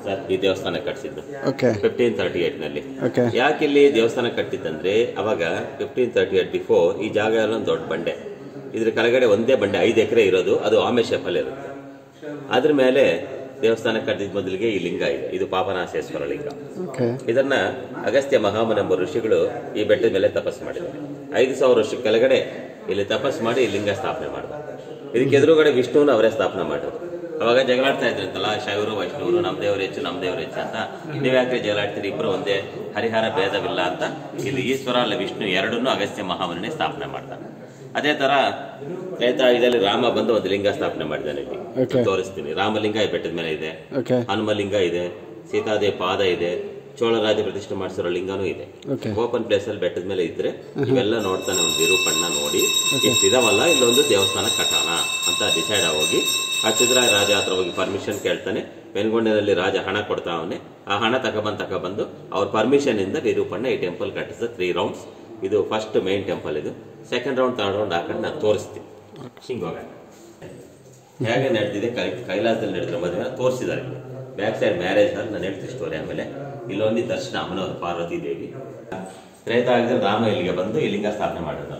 Sir ಈ ದೇವಸ್ಥಾನ ಕಟ್ಟಿಸಿದ್ದು ಓಕೆ ಫಿಫ್ಟೀನ್ ತರ್ಟಿ ಏಟ್ ನಲ್ಲಿ ಓಕೆ ಯಾಕೆ ಇಲ್ಲಿ ದೇವಸ್ಥಾನ ಕಟ್ಟಿದ್ದಂದ್ರೆ ಅವಾಗ ಫಿಫ್ಟೀನ್ ತರ್ಟಿ ಏಟ್ ಬಿಫೋರ್ ಈ ಜಾಗ ಎಲ್ಲ ಒಂದು ದೊಡ್ಡ ಬಂಡೆ ಇದ್ರ ಕೆಳಗಡೆ ಒಂದೇ ಬಂಡೆ ಐದು ಎಕರೆ ಇರೋದು ಅದು ಆಮೆ ಶೇಪಲ್ಲಿ ಇರುತ್ತೆ ಅದ್ರ ಮೇಲೆ ದೇವಸ್ಥಾನ ಕಟ್ಟಿದ ಮೊದಲಿಗೆ ಈ ಲಿಂಗ ಇದೆ ಇದು ಪಾಪನಾಶೇಶ್ವರ ಲಿಂಗ ಓಕೆ ಇದನ್ನ ಅಗಸ್ತ್ಯ ಮಹಾಮನ ಎಂಬ ಋಷಿಗಳು ಈ ಬೆಟ್ಟದ ಮೇಲೆ ತಪಸ್ಸು ಮಾಡಿದ್ದಾರೆ ಐದು ಸಾವಿರ ವರ್ಷ ಕೆಳಗಡೆ ಇಲ್ಲಿ ತಪಸ್ಸು ಮಾಡಿ ಈ ಲಿಂಗ ಸ್ಥಾಪನೆ ಮಾಡಿದ್ರು ಇದಕ್ಕೆ ಎದುರುಗಡೆ ವಿಷ್ಣುವನ್ನ ಅವರೇ ಸ್ಥಾಪನೆ ಮಾಡಿದ್ರು ಅವಾಗ ಜಗಳಾಡ್ತಾ ಇದ್ರಂತಲ್ಲ ಶೈವರು ವೈಷ್ಣವರು ನಮ್ಮ ದೇವರು ಹೆಚ್ಚು ನಮ್ಮ ದೇವರು ಹೆಚ್ಚು ಅಂತ ನೀವ್ ಯಾಕೆ ಜಗಳಾಡ್ತೀರಿ ಇಬ್ರು ಒಂದೇ ಹರಿಹರ ಭೇದವಿಲ್ಲ ಅಂತ ಇಲ್ಲಿ ಈಶ್ವರ ಅಲ್ಲ ವಿಷ್ಣು ಎರಡನ್ನೂ ಅಗಸ್ತ್ಯ ಮಹಾಮುನಿನೇ ಸ್ಥಾಪನೆ ಮಾಡ್ತಾನೆ ಅದೇ ತರ ತ್ರೇತಾಯುಗದಲ್ಲಿ ರಾಮ ಬಂದು ಒಂದು ಲಿಂಗ ಸ್ಥಾಪನೆ ಮಾಡಿದ್ದಾನೆ ಇಲ್ಲಿ Okay. ತೋರಿಸ್ತೀನಿ ರಾಮಲಿಂಗ ಈ ಬೆಟ್ಟದ ಮೇಲೆ ಇದೆ ಓಕೆ ಹನುಮಲಿಂಗ ಇದೆ ಸೀತಾದೇವಿ ಪಾದ ಇದೆ ಚೋಳರಾಜ ಪ್ರತಿಷ್ಠೆ ಮಾಡಿಸಿರೋ ಲಿಂಗನೂ ಇದೆ ಓಕೆ ಓಪನ್ ಪ್ಲೇಸ್ ಅಲ್ಲಿ ಬೆಟ್ಟದ ಮೇಲೆ ಇದ್ರೆ ಇವೆಲ್ಲ ನೋಡ್ತಾನೆ ಒಂದು ವಿರೂಪಣ್ಣ ನೋಡಿ ಇಷ್ಟು ಇದಾವಲ್ಲ ಇಲ್ಲೊಂದು ದೇವಸ್ಥಾನ ಕಟ್ಟೋಣ ಅಂತ ಡಿಸೈಡ್ ಆಗೋಗಿ ಹಚ್ಚಿದ್ರ ರಾಜ ಹತ್ರ ಹೋಗಿ ಪರ್ಮಿಷನ್ ಕೇಳ್ತಾನೆ ಬೆನ್ಗೊಂಡಿನಲ್ಲಿ ರಾಜ ಹಣ ಕೊಡ್ತಾ ಅವನೇ ಆ ಹಣ ತಗೊಬಂದ್ ತಗೊಬಂದು ಅವ್ರ ಪರ್ಮಿಷನ್ ಇಂದ ವಿರೂಪಣ್ಣ ಈ ಟೆಂಪಲ್ ಕಟ್ಟಿಸಿದ ತ್ರೀ ರೌಂಡ್ಸ್ ಇದು ಫಸ್ಟ್ ಮೇನ್ ಟೆಂಪಲ್ ಇದು ಸೆಕೆಂಡ್ ರೌಂಡ್ ಥರ್ಡ್ ರೌಂಡ್ ಹಾಕೊಂಡು ನಾನು ತೋರಿಸ್ತೀನಿ ಹಿಂಗ್ ಹೋಗೋಣ ಹೇಗೆ ನಡೆದಿದೆ ಕೈ ಕೈಲಾಸದಲ್ಲಿ ನಡೆದಿರೋ ಮದುವೆ ತೋರಿಸಿದ್ದಾರೆ ಇಲ್ಲಿ ಬ್ಯಾಕ್ ಸೈಡ್ ಮ್ಯಾರೇಜ್ ಹಾಲ್ ನಾನು ಹೇಳ್ತೀನಿ ಸ್ಟೋರಿ ಆಮೇಲೆ ಇಲ್ಲೊಂದು ದರ್ಶನ ಅಮ್ಮನವರು ಪಾರ್ವತಿ ದೇವಿ ತ್ರೇತಾಯುಗದಲ್ಲಿ ರಾಮ ಇಲ್ಲಿಗೆ ಬಂದು ಈ ಲಿಂಗ ಸ್ಥಾಪನೆ ಮಾಡಿದ್ರು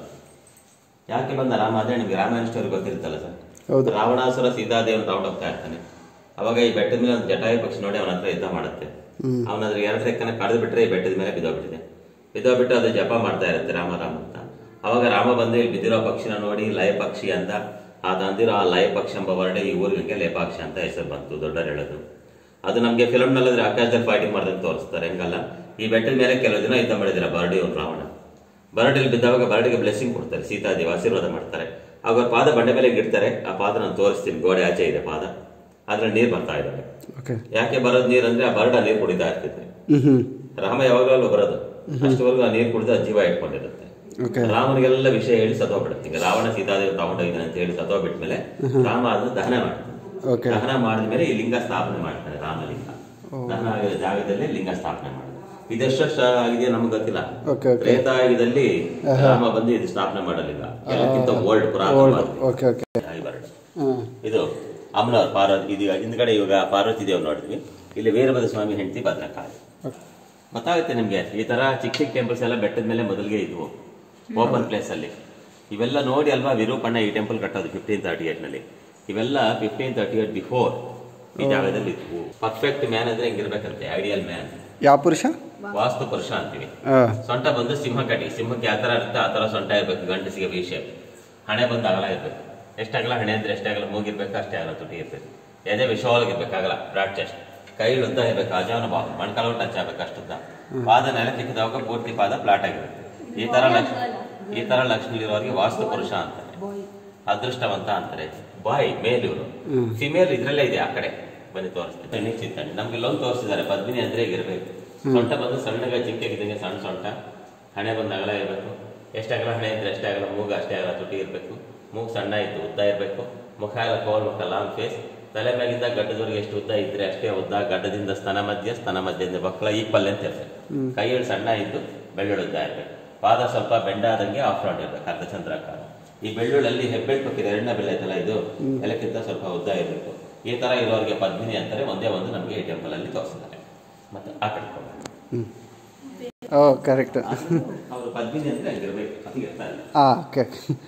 ಯಾಕೆ ಬಂದ ರಾಮ ಅಂದ್ರೆ ನಿಮ್ಗೆ ರಾಮಾಯಣ ಸ್ಟೋರಿ ಗೊತ್ತಿರುತ್ತಲ್ಲ ಸರ್ ಹೌದು. ರಾವಣಾಸುರ ಸೀತಾದೇವನ್ ರೌಂಡ್ ಹೋಗ್ತಾ ಇರ್ತಾನೆ ಅವಾಗ ಈ ಬೆಟ್ಟದ ಮೇಲೆ ಒಂದು ಜಟಾಯು ಪಕ್ಷಿ ನೋಡಿ ಅವನ ಹತ್ರ ಯುದ್ಧ ಮಾಡುತ್ತೆ ಅವನ ಅದ್ರ ಎರಡು ರೆಕ್ಕನ ಕಳೆದು ಬಿಟ್ರೆ ಈ ಬೆಟ್ಟದ ಮೇಲೆ ಬಿದ್ದೋಗ್ಬಿಟ್ಟಿದೆ ಬಿದ್ದೋಗ್ಬಿಟ್ಟು ಅದು ಜಪ ಮಾಡ್ತಾ ಇರುತ್ತೆ ರಾಮ ರಾಮ ಅಂತ ಅವಾಗ ರಾಮ ಬಂದು ಇಲ್ಲಿ ಬಿದ್ದಿರೋ ಪಕ್ಷಿನ ನೋಡಿ ಲಯ ಪಕ್ಷಿ ಅಂತ ಆ ತಂದಿರೋ ಆ ಲಯ ಪಕ್ಷಿ ಎಂಬ ವರ್ಡ್ ಈ ಊರಿಗೆ ಲಯಪಾಕ್ಷಿ ಅಂತ ಹೆಸರು ಬಂತು ದೊಡ್ಡರು ಹೇಳೋದು ಅದು ನಮಗೆ ಫಿಲಮ್ ನಲ್ಲಿದ್ರೆ ಆಕಾಶದಲ್ಲಿ ಫೈಟಿಂಗ್ ಮಾಡ್ದಂಗೆ ತೋರಿಸ್ತಾರೆ ಹೆಂಗಲ್ಲ ಈ ಬೆಟ್ಟದ ಮೇಲೆ ಕೆಲವು ದಿನ ಯುದ್ಧ ಮಾಡಿದಿರ ಬರ್ಡಿ ಅವ್ನು ರಾವಣ ಬರಡಲ್ಲಿ ಬಿದ್ದಾಗ ಬರಡಿಗೆ ಬ್ಲೆಸ್ಸಿಂಗ್ ಕೊಡ್ತಾರೆ ಸೀತಾದೇವಿ ಆಶೀರ್ವಾದ ಮಾಡ್ತಾರೆ ಆಗ ಅವ್ರ ಪಾದ ಬಂಡೆ ಮೇಲೆ ಇಡ್ತಾರೆ ಆ ಪಾದ ನಾನು ತೋರಿಸ್ತೀನಿ ಗೋಡೆ ಆಚೆ ಇದೆ ಪಾದ ಅದ್ರಲ್ಲಿ ನೀರು ಬರ್ತಾ ಇದ್ದಾವೆ ಓಕೆ ಯಾಕೆ ಬರೋದು ನೀರು ಅಂದ್ರೆ ಆ ಬರಡ ನೀರು ಕುಡಿತಾ ಇರ್ತೈತೆ ಹ್ಞೂ ಹ್ಞೂ ರಾಮ ಯಾವಾಗಲೂ ಬರೋದು ಅಷ್ಟವರೆಗೂ ಆ ನೀರು ಕುಡಿದು ಜೀವ ಇಟ್ಕೊಂಡಿರುತ್ತೆ ಓಕೆ ರಾಮನಿಗೆಲ್ಲ ವಿಷಯ ಹೇಳಿ ಸತ್ತೋಗ್ಬಿಡುತ್ತೆ ಈಗ ರಾವಣ ಸೀತಾದೇವಿ ತಗೊಂಡೋಗಿದ್ದಾನೆ ಅಂತ ಹೇಳಿ ಸತ್ತೋಗ್ಬಿಟ್ಮೇಲೆ ರಾಮ ಅದನ್ನ ದಹನ ಮಾಡ್ತಾನೆ ಓಕೆ ದಹನ ಮಾಡಿದ್ಮೇಲೆ ಈ ಲಿಂಗ ಸ್ಥಾಪನೆ ಮಾಡ್ತಾನೆ ರಾಮಲಿಂಗ ದಹನ ಆಗಿರೋ ಜಾಗದಲ್ಲಿ ಲಿಂಗ ಸ್ಥಾಪನೆ ಮಾಡ್ತಾನೆ ಇದೆಷ್ಟು ವರ್ಷ ಆಗಿದೆಯೋ ನಮ್ಗೆ ಗೊತ್ತಿಲ್ಲ ಓಕೆ ಓಕೆ ತ್ರೇತಾಯುಗದಲ್ಲಿ ರಾಮ ಬಂದು ಇದು ಸ್ಥಾಪನೆ ಮಾಡಲಿಲ್ಲ ಎಲ್ಲಕ್ಕಿಂತ ಓಲ್ಡ್ ಪುರಾತನ ಓಕೆ ಓಕೆ ಹಾಂ ಇದು ಅಮ್ಮನವ್ರ ಪಾರ್ವತಿ ಇದು ಹಿಂದ್ಗಡೆ ಇವಾಗ ಪಾರ್ವತಿ ದೇವ್ ನೋಡಿದ್ವಿ ಇಲ್ಲಿ ವೀರಭದ್ರ ಸ್ವಾಮಿ ಹೆಂಡತಿ ಭದ್ರಕಾಳಿ ಗೊತ್ತಾಗುತ್ತೆ ನಿಮ್ಗೆ ಈ ತರ ಚಿಕ್ಕ ಚಿಕ್ಕ ಟೆಂಪಲ್ಸ್ ಎಲ್ಲ ಬೆಟ್ಟದ ಮೇಲೆ ಮೊದಲಿಗೆ ಇದ್ವು ಓಪನ್ ಪ್ಲೇಸ್ ಅಲ್ಲಿ ಇವೆಲ್ಲ ನೋಡಿ ಅಲ್ವಾ ವಿರೂಪಣ್ಣ ಈ ಟೆಂಪಲ್ ಕಟ್ಟೋದು ಫಿಫ್ಟೀನ್ ತರ್ಟಿ ಏಟ್ ನಲ್ಲಿ ಇವೆಲ್ಲ ಫಿಫ್ಟೀನ್ ತರ್ಟಿ ಏಟ್ ಬಿಫೋರ್ ಈ ಜಾಗದಲ್ಲಿ ಇದ್ವು ಪರ್ಫೆಕ್ಟ್ ಮ್ಯಾನ್ ಅಂದ್ರೆ ಹಿಂಗಿರ್ಬೇಕಂತೆ ಐಡಿಯಲ್ ಮ್ಯಾನ್ ಯಾವ ಪುರುಷ ವಾಸ್ತು ಪುರುಷ ಅಂತೀವಿ ಹಾಂ ಸೊಂಟ ಬಂದು ಸಿಂಹ ಕಟಿ ಸಿಂಹಕ್ಕೆ ಯಾವ ತರ ಇರುತ್ತೆ ಆ ತರ ಸೊಂಟ ಇರ್ಬೇಕು ಗಂಡಸಿಗೆ ವಿ ಶೇಪ್ ಹಣೆ ಬಂದು ಅಗಲ ಇರ್ಬೇಕು ಎಷ್ಟಾಗಲ್ಲ ಹಣೆ ಅಂದ್ರೆ ಎಷ್ಟಾಗಲ್ಲ ಮೂಗಿರ್ಬೇಕು ಅಷ್ಟೇ ಆಗಲ್ಲ ತುಟಿ ಇರ್ಬೇಕು ಎದೆ ವಿಶಾಲಗಿರ್ಬೇಕಾಗಲ್ಲ ಬ್ರಾಡ್ ಚೆಸ್ಟ್ ಕೈ ಉದ್ದ ಇರ್ಬೇಕು ಅಜಾನ ಬಾಹು ಮಣ್ಕಾಲು ಟಚ್ ಆಗ್ಬೇಕು ಅಷ್ಟುದ್ದ ಪಾದ ನೆಲಕ್ಕಿಕ್ಕಿದಾಗ ಪೂರ್ತಿ ಪಾದ ಫ್ಲಾಟ್ ಆಗಿರುತ್ತೆ ಈ ತರ ಲಕ್ಷ ಈ ತರ ಲಕ್ಷಣ ಇರೋರಿಗೆ ವಾಸ್ತು ಪುರುಷ ಅಂತಾರೆ ಅದೃಷ್ಟವಂತ ಅಂತಾರೆ ಬಾಯ್ ಮೇಲ್ ಇವರು ಫಿಮೇಲ್ ಇದ್ರಲ್ಲೇ ಇದೆ ಆ ಕಡೆ ಬನ್ನಿ ತೋರಿಸ್ತೀನಿ ಹೆಣ್ಣಿಗೆ ಚಿತ್ತಣ್ಣಿ ನಮ್ಗೆ ಇಲ್ಲೊಂದು ತೋರಿಸಿದ್ದಾರೆ ಪದ್ಮಿನಿ ಅಂದ್ರೆ ಹೀಗಿರ್ಬೇಕು ಸೊಂಟ ಬಂದು ಸಣ್ಣಗೆ ಚಿಕ್ಕಗಿದ್ದಂಗೆ ಸಣ್ಣ ಸೊಂಟ ಹಣೆ ಬಂದು ಅಗಲ ಇರಬೇಕು ಎಷ್ಟಾಗಲ ಹಣೆ ಇದ್ರೆ ಎಷ್ಟೇ ಆಗಲ್ಲ ಮೂಗು ಅಷ್ಟೇ ಆಗಲ್ಲ ತುಟಿ ಇರಬೇಕು ಮೂಗು ಸಣ್ಣ ಇದ್ದು ಉದ್ದ ಇರಬೇಕು ಮುಖ ಎಲ್ಲ ಕೋಲ್ ಮುಖ ಲಾಂಗ್ ಫೇಸ್ ತಲೆ ಮ್ಯಾಗಿಂದ ಗಡ್ಡದವರೆಗೆ ಎಷ್ಟು ಉದ್ದ ಇದ್ರೆ ಅಷ್ಟೇ ಉದ್ದ ಗಡ್ಡದಿಂದ ಸ್ತನ ಮಧ್ಯ ಸ್ತನ ಮಧ್ಯದಿಂದ ಬಕ್ಕಳ ಈಕ್ವಲ್ ಅಂತ ಇರ್ಬೇಕು ಕೈಯಲ್ಲಿ ಸಣ್ಣ ಇದ್ದು ಬೆಳ್ಳುಳ್ಳಿ ಉದ್ದ ಇರ್ಬೇಕು ಪಾದ ಸ್ವಲ್ಪ ಬೆಂಡಾದಂಗೆ ಆಫ್ ರೌಂಡ್ ಇರ್ಬೇಕು ಅರ್ಧ ಚಂದ್ರಾಕಾರ ಈ ಬೆಳ್ಳುಳ್ಳಲ್ಲಿ ಹೆಬ್ಬೆಟ್ಟು ಪಕ್ಕಿದೆ ಎರಡನೇ ಬೆಳ್ಳ ಐತಲ್ಲ ಇದು ಎಲ್ಲಕ್ಕಿಂತ ಸ್ವಲ್ಪ ಉದ್ದ ಇರಬೇಕು ಈ ತರ ಇರೋರಿಗೆ ಪದ್ಮಿನಿ ಅಂತಾರೆ ಒಂದೇ ಒಂದು ನಮಗೆ ಈ ಟೆಂಪಲ್ ಅಲ್ಲಿ ತೋರಿಸಿದ್ದಾರೆ ಮತ್ತೆ ಆ ಕಡೆ ಹೋಗೋಣ. ಓ ಕರೆಕ್ಟ್ ಅವರು ಪದ್ಮಿನಿ ಅಂದ್ರೆ ಹಂಗಿರ್ಬೇಕು ಹಂಗಿರ್ತಾರೆ ಹಾಂ ಓಕೆ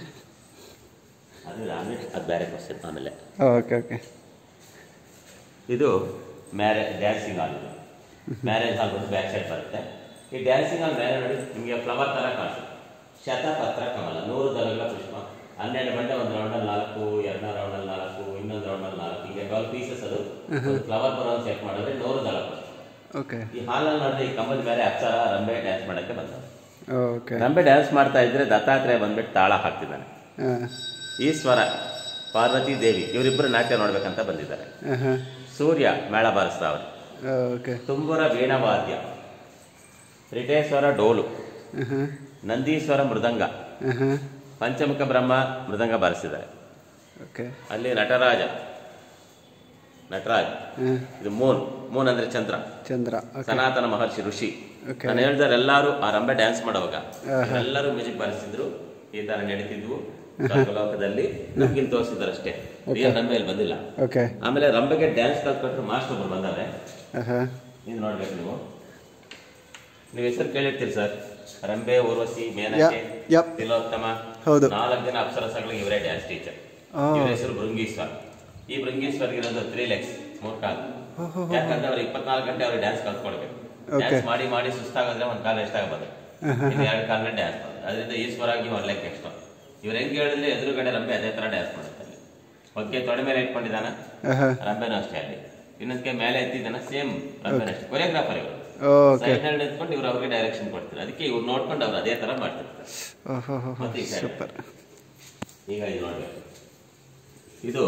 ಅದು ಆಮೇಲೆ ಅದು ಬೇರೆ ಕ್ವಶನ್ ಆಮೇಲೆ ಓಕೆ ಓಕೆ ಇದು ಮ್ಯಾರೇಜ್ ಡ್ಯಾನ್ಸಿಂಗ್ ಹಾಲ್ ಇದು ಮ್ಯಾರೇಜ್ ಹಾಲ್ ಬಂದು ಬ್ಯಾಕ್ ಸೈಡ್ ಬರುತ್ತೆ ಈ ಡ್ಯಾನ್ಸಿಂಗ್ ಹಾಲ್ ಮೇಲೆ ನೋಡಿ ನಿಮಗೆ ಫ್ಲವರ್ ತರ ಕಾಣಿಸುತ್ತೆ ಶತಪತ್ರ ಕಮಲ ನೂರು ದಳಗಳ ಪುಷ್ಪ ಹನ್ನೆರಡು ಗಂಟೆ ಒಂದು ರೌಂಡಲ್ಲಿ ನಾಲ್ಕು ಎರಡನೇ ರೌಂಡಲ್ಲಿ ನಾಲ್ಕು ಇನ್ನೊಂದು ರೌಂಡಲ್ಲಿ ನಾಲ್ಕು ಹೀಗೆ ಟ್ವೆಲ್ ಪೀಸಸ್ ಅದು ಒಂದು ಫ್ಲವರ್ ಬರೋ ಸೆಟ್ ಮಾಡಿದ್ರೆ ನೂರು ದಳ ಪುಷ್ಪ ಓಕೆ ಈ ಹಾಲಲ್ಲಿ ನೋಡಿದ್ರೆ ಈ ಕಂಬದ ಮೇಲೆ ಅಪ್ಸರ ರಂಬೆ ಡ್ಯಾನ್ಸ್ ಮಾಡಕ್ಕೆ ಬಂದ ಓಕೆ ರಂಬೆ ಡ್ಯಾನ್ಸ್ ಮಾಡ್ತಾ ಇದ್ರೆ ದತ್ತಾತ್ರೇಯ ಬಂದ್ಬಿಟ್ಟು ತಾಳ ಹಾಕ್ತಿದ್ದಾನೆ ಹಾಂ ಈಶ್ವರ ಪಾರ್ವತಿ ದೇವಿ ಇವರಿಬ್ಬರು ನಾಟ್ಯ ನೋಡ್ಬೇಕಂತ ಬಂದಿದ್ದಾರೆ ಹಾಂ ಸೂರ್ಯ ಮೇಳ ಬಾರಿಸ್ತಾವ್ರೆ ಓಕೆ ತುಂಬುರ ವೀಣವಾದ್ಯ ರಿಟೇಶ್ವರ ಡೋಲು ಹಾಂ ನಂದೀಶ್ವರ ಮೃದಂಗ ಹಾಂ ಪಂಚಮುಖ ಬ್ರಹ್ಮ ಮೃದಂಗ ಬಾರಿಸಿದ್ದಾರೆ ಓಕೆ ಅಲ್ಲಿ ನಟರಾಜ ನಟರಾಜ್ ಹಾಂ ಇದು ಮೂನ್ ಮೂನ್ ಅಂದ್ರೆ ಚಂದ್ರ ಚಂದ್ರ ಓಕೆ ಸನಾತನ ಮಹರ್ಷಿ ಋಷಿ Okay. ನಾನು ಹೇಳ್ದಾರೆ ಎಲ್ಲಾರು ಆ ರಂಬೆ ಡ್ಯಾನ್ಸ್ ಮಾಡುವಾಗ ಆಹಾ. ಎಲ್ಲರೂ ಮ್ಯೂಸಿಕ್ ಬಾರಿಸಿದ್ರು ಈ ತರ ನಡೀತಿದ್ವು ಲೋಕದಲ್ಲಿ ನಮ್ಗಿಲ್ಲಿ ತೋರಿಸಿದಾರೆ ಅಷ್ಟೇ ರಿಯಲ್ ರಂಬೆ ಇಲ್ಲಿ ಬಂದಿಲ್ಲ ಓಕೆ ಆಮೇಲೆ ರಂಬೆಗೆ ಡ್ಯಾನ್ಸ್ ಕಲ್ತ್ಕೊಟ್ರು ಮಾಸ್ಟರ್ ಒಬ್ರು ಬಂದವ್ರೆ ಹಾಂ ಹಾಂ ಇದು ನೋಡ್ಬೇಕು ನೀವು ನೀವು ಹೆಸರು ಕೇಳಿರ್ತೀರಿ ಸರ್ ರಂಬೆ ಊರ್ವಶಿ ಮೇನಕೆ ಯಪ್. ತಿಲೋತ್ತಮ ಹೌದು. ನಾಲ್ಕು ಜನ ಅಪ್ಸರಸಗಳಿಗೆ ಇವರೇ ಡ್ಯಾನ್ಸ್ ಟೀಚರ್ ಆ. ಇವರ ಹೆಸರು ಭೃಂಗೀಶ್ವರ್ ಈ ಭೃಂಗೀಶ್ವರ್ ಇರೋದು ತ್ರೀ ಲೆಗ್ಸ್ ಮೂರ್ ಕಾಲು ಓಹೋ. ಯಾಕಂದ್ರೆ ಅವ್ರು ಇಪ್ಪತ್ನಾಲ್ಕು ಗಂಟೆ ಅವ್ರಿಗೆ ಡ್ಯಾನ್ಸ್ ಕಲ್ತ್ಕೊಳ್ಬೇಕು Okay. ಡ್ಯಾನ್ಸ್ ಮಾಡಿ ಮಾಡಿ ಸುಸ್ತಾಗಿದ್ರೆ ಒಂದ್ ಕಾಲ ಎಷ್ಟಾಗಬಹುದು ಇನ್ನು ಎರಡು ಕಾಲ ಡ್ಯಾನ್ಸ್ ಮಾಡೋದು ಅದರಿಂದ ಈಶ್ವರಾಗಿ ಒಂದ್ ಲೆಕ್ಕ ಎಕ್ಸ್ಟ್ರಾ ಇವ್ರು ಹೆಂಗ್ ಹೇಳಿದ್ರೆ ಎದುರುಗಡೆ ರಂಬೆ ಅದೇ ತರ ಡ್ಯಾನ್ಸ್ ಮಾಡುತ್ತೆ ಬಗ್ಗೆ ತೊಡೆ ಮೇಲೆ ಇಟ್ಕೊಂಡಿದ್ದಾನ ಹಾಂ ಹಾಂ ರಂಬೆನೂ ಅಷ್ಟೇ ಅಲ್ಲಿ ಇನ್ನೊಂದಕ್ಕೆ ಮೇಲೆ ಎತ್ತಿದ್ದಾನ ಸೇಮ್ ರಂಬೆನ ಅಷ್ಟೇ ಕೊರಿಯೋಗ್ರಾಫರ್ ಇವರು ಓಕೆ ಸೈಡ್ ನಲ್ಲಿ ನಿಂತ್ಕೊಂಡು ಇವ್ರು ಅವ್ರಿಗೆ ಡೈರೆಕ್ಷನ್ ಕೊಡ್ತಾರೆ ಅದಕ್ಕೆ ಇವ್ರು ನೋಡ್ಕೊಂಡು ಅವ್ರು ಅದೇ ತರ ಮಾಡ್ತಿರ್ತಾರೆ ಓಹೋ ಹೋ ಮತ್ತೆ ಈ side. ಸೂಪರ್ ಈಗ ಇದು ನೋಡ್ಬೇಕು ಇದು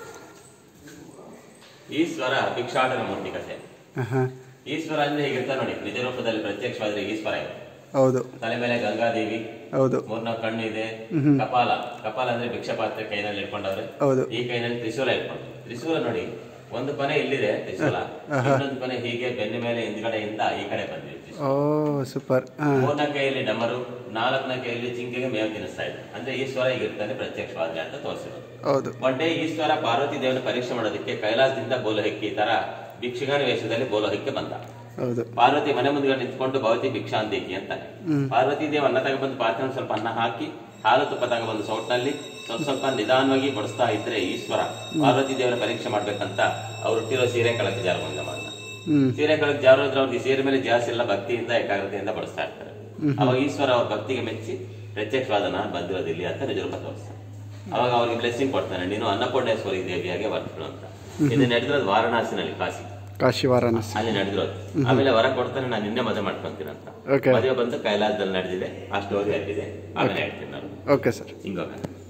ಈಶ್ವರ ಭಿಕ್ಷಾಟನ ಮೂರ್ತಿ ಕಥೆ ಹಾಂ ಹಾಂ ಈಶ್ವರ ಅಂದ್ರೆ ಹೀಗಿರ್ತಾರೆ ನೋಡಿ ನಿಜ ರೂಪದಲ್ಲಿ ಪ್ರತ್ಯಕ್ಷವಾದ್ರೆ ಈಶ್ವರ ಇದೆ ಹೌದು ತಲೆ ಮೇಲೆ ಗಂಗಾದೇವಿ ಹೌದು ಮೂರ್ನಾಲ್ಕು ಕಣ್ಣು ಇದೆ ಮ್ಹೂ. ಕಪಾಲ ಕಪಾಲ ಅಂದ್ರೆ ಭಿಕ್ಷಾ ಪಾತ್ರೆ ಕೈನಲ್ಲಿ ಇಟ್ಕೊಂಡವ್ರೆ ಹೌದು ಈ ಕೈನಲ್ಲಿ ತ್ರಿಶೂಲ ಇಟ್ಕೊಂಡು ತ್ರಿಶೂಲ ನೋಡಿ ಒಂದು ಕೊನೆ ಇಲ್ಲಿದೆ ತ್ರಿಶೂಲ ಆಹಾ. ಇನ್ನೊಂದು ಕೊನೆ ಹೀಗೆ ಬೆನ್ನ ಮೇಲೆ ಹಿಂದ್ಗಡೆಯಿಂದ ಈ ಕಡೆ ಬಂದಿದೆ ತ್ರಿಶೂಲ. ಓ ಸೂಪರ್ ಹಾಂ ಮೂರನೇ ಕೈಯಲ್ಲಿ ಡಮರು ನಾಲ್ಕನೇ ಕೈಯಲ್ಲಿ ಜಿಂಕೆಗೆ ಮೇವು ತಿನ್ನಿಸ್ತಾ ಇದೆ ಅಂದ್ರೆ ಈಶ್ವರ ಹೀಗಿರ್ತಾನೆ ಪ್ರತ್ಯಕ್ಷವಾದ್ರೆ ಅಂತ ತೋರಿಸಿರೋದು ಹೌದು ಒನ್ ಡೇ ಈಶ್ವರ ಪಾರ್ವತಿ ದೇವನ ಪರೀಕ್ಷೆ ಮಾಡೋದಕ್ಕೆ ಕೈಲಾಸದಿಂದ ಬೋಲಹಕ್ಕಿ ತರ ಭಿಕ್ಷುಗಾನ ವೇಷದಲ್ಲಿ ಬೋಲಹಕ್ಕೆ ಬಂದ ಹೌದು ಪಾರ್ವತಿ ಮನೆ ಮುಂದೆ ನಿಂತ್ಕೊಂಡು ಭವತಿ ಭಿಕ್ಷಾಂದೇಕಿ ಅಂತಾನೆ ಪಾರ್ವತಿ ದೇವ ಅನ್ನ ತಗೊಬಂದು ಪಾತ್ರೆ ಸ್ವಲ್ಪ ಅನ್ನ ಹಾಕಿ ಹಾಲು ತುಪ್ಪ ತಗೊಬಂದು ಸೌಟ್ನಲ್ಲಿ ಸ್ವಲ್ಪ ಸ್ವಲ್ಪ ನಿಧಾನವಾಗಿ ಬಡಿಸ್ತಾ ಇದ್ರೆ ಈಶ್ವರ ಪಾರ್ವತಿ ದೇವರ ಪರೀಕ್ಷೆ ಮಾಡ್ಬೇಕಂತ ಅವ್ರು ಹುಟ್ಟಿರೋ ಸೀರೆ ಕಳಕ್ಕೆ ಜಾರಭಂಗ ಮಾಡ್ದ ಹ್ಞೂ ಸೀರೆ ಕಳಕ್ಕೆ ಜಾರೋದ್ರೆ ಅವ್ರಿಗೆ ಸೀರೆ ಮೇಲೆ ಜಾಸ್ತಿ ಎಲ್ಲ ಭಕ್ತಿಯಿಂದ ಏಕಾಗ್ರತೆಯಿಂದ ಬಡಿಸ್ತಾ ಇರ್ತಾರೆ ಅವಾಗ ಈಶ್ವರ ಅವ್ರ ಭಕ್ತಿಗೆ ಮೆಚ್ಚಿ ಪ್ರತ್ಯಕ್ಷವಾದ ನಾನು ಬಂದಿರೋದಿಲ್ಲ ಅಂತ ನಿಜರೂಪ ತೋರಿಸ್ತಾನೆ ಅವಾಗ ಅವ್ರಿಗೆ ಬ್ಲೆಸ್ಸಿಂಗ್ ಕೊಡ್ತಾನೆ ನೀನು ಅನ್ನಪೂರ್ಣೇಶ್ವರಿ ದೇವಿಯಾಗೆ ವರ್ತಿಳು ಅಂತ ಇದು ನಡೆದಿರೋದು ವಾರಣಾಸಿನಲ್ಲಿ ಕಾಶಿ ಕಾಶಿ ವಾರಾಣಸಿ ಅಲ್ಲಿ ನಡೆದಿರೋದು ಆಮೇಲೆ ವರ ಕೊಡ್ತಾನೆ ನಾನು ನಿನ್ನೆ ಮದುವೆ ಮಾಡ್ಕೊಂತೀನಿ ಅಂತ Okay. ಮದುವೆ ಬಂದು ಕೈಲಾಸದಲ್ಲಿ ನಡೆದಿದೆ ಆ ಸ್ಟೋರಿ ಅಲ್ಲಿದೆ ಆಮೇಲೆ ಹೇಳ್ತೀನಿ ನಾನು ಓಕೆ ಸರ್ ಹಿಂಗೋಗ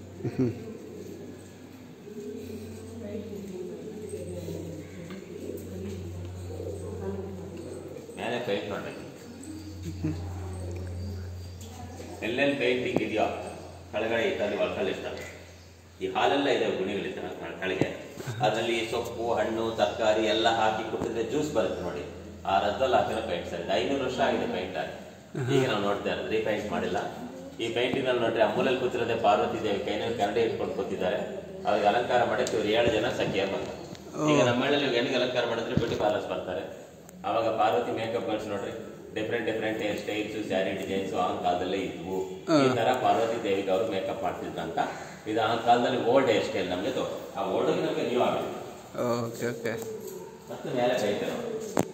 ಮೇಲೆ ಪೇಂಟ್ ನೋಡ್ಬೇಕು ಎಲ್ಲೆಲ್ಲಿ ಪೇಂಟಿಂಗ್ ಇದೆಯೋ ಕೆಳಗಡೆ ಇದ್ದಲ್ಲಿ ಒಳಕಲ್ಲಿ ಇರ್ತಾರೆ ಈ ಹಾಲೆಲ್ಲ ಇದೆ ಗುಣಿಗಳಿದೆ ಕೆಳಗೆ ಅದರಲ್ಲಿ ಸೊಪ್ಪು ಹಣ್ಣು ತರಕಾರಿ ಎಲ್ಲ ಹಾಕಿ ಕುಟ್ಟಿದ್ರೆ ಜ್ಯೂಸ್ ಬರುತ್ತೆ ನೋಡಿ ಆ ರದ್ದಲ್ಲಿ ಹಾಕಿರೋ ಪೇಂಟ್ ಸರ್ ಐನೂರು ವರ್ಷ ಆಗಿದೆ ಪೇಂಟ್ ಆಗಿ ಈಗ ನಾವು ನೋಡ್ತಾ ಇರೋದು ರೀಪೇಂಟ್ ಮಾಡಿಲ್ಲ ಈ ಪೇಂಟಿಂಗ್ ಅಲ್ಲಿ ನೋಡ್ರಿ ಆ ಮೂಲೆಯಲ್ಲಿ ಕೂತಿರೋದೇ ಪಾರ್ವತಿ ದೇವಿ ಕೈನಲ್ಲಿ ಕರಡಿ ಇಟ್ಕೊಂಡು ಕೂತಿದ್ದಾರೆ ಅವ್ರಿಗೆ ಅಲಂಕಾರ ಮಾಡಕ್ಕೆ ಇವ್ರು ಏಳು ಜನ ಸಖಿಯ ಬಂತಾರೆ ಈಗ ನಮ್ಮ ಮನೇಲಿ ಹೆಣ್ಣಿಗೆ ಅಲಂಕಾರ ಮಾಡಿದ್ರೆ ಬ್ಯೂಟಿ ಪಾರ್ಲರ್ಸ್ ಬರ್ತಾರೆ ಅವಾಗ ಪಾರ್ವತಿ ಮೇಕಪ್ ಗರ್ಲ್ಸ್ ನೋಡ್ರಿ different different hair styles sari designs ಆ ಕಾಲದಲ್ಲೇ ಇದ್ವು ಈ ತರ ಪಾರ್ವತಿ ದೇವಿಗೆ ಅವರು ಮೇಕಪ್ ಮಾಡ್ತಿದ್ರಂತ ಇದು ಆ ಕಾಲದಲ್ಲಿ ಓಲ್ಡ್ ಹೇರ್ ಸ್ಟೈಲ್ ನಮಗೆ ತೋರು ಆ ಓಲ್ಡ್ ನಮಗೆ ನೀವು ಆಗಿದೆ ಓಕೆ ಓಕೆ ಮತ್ತೆ ಮೇಲೆ ಕೈತೆ ನೋಡಿ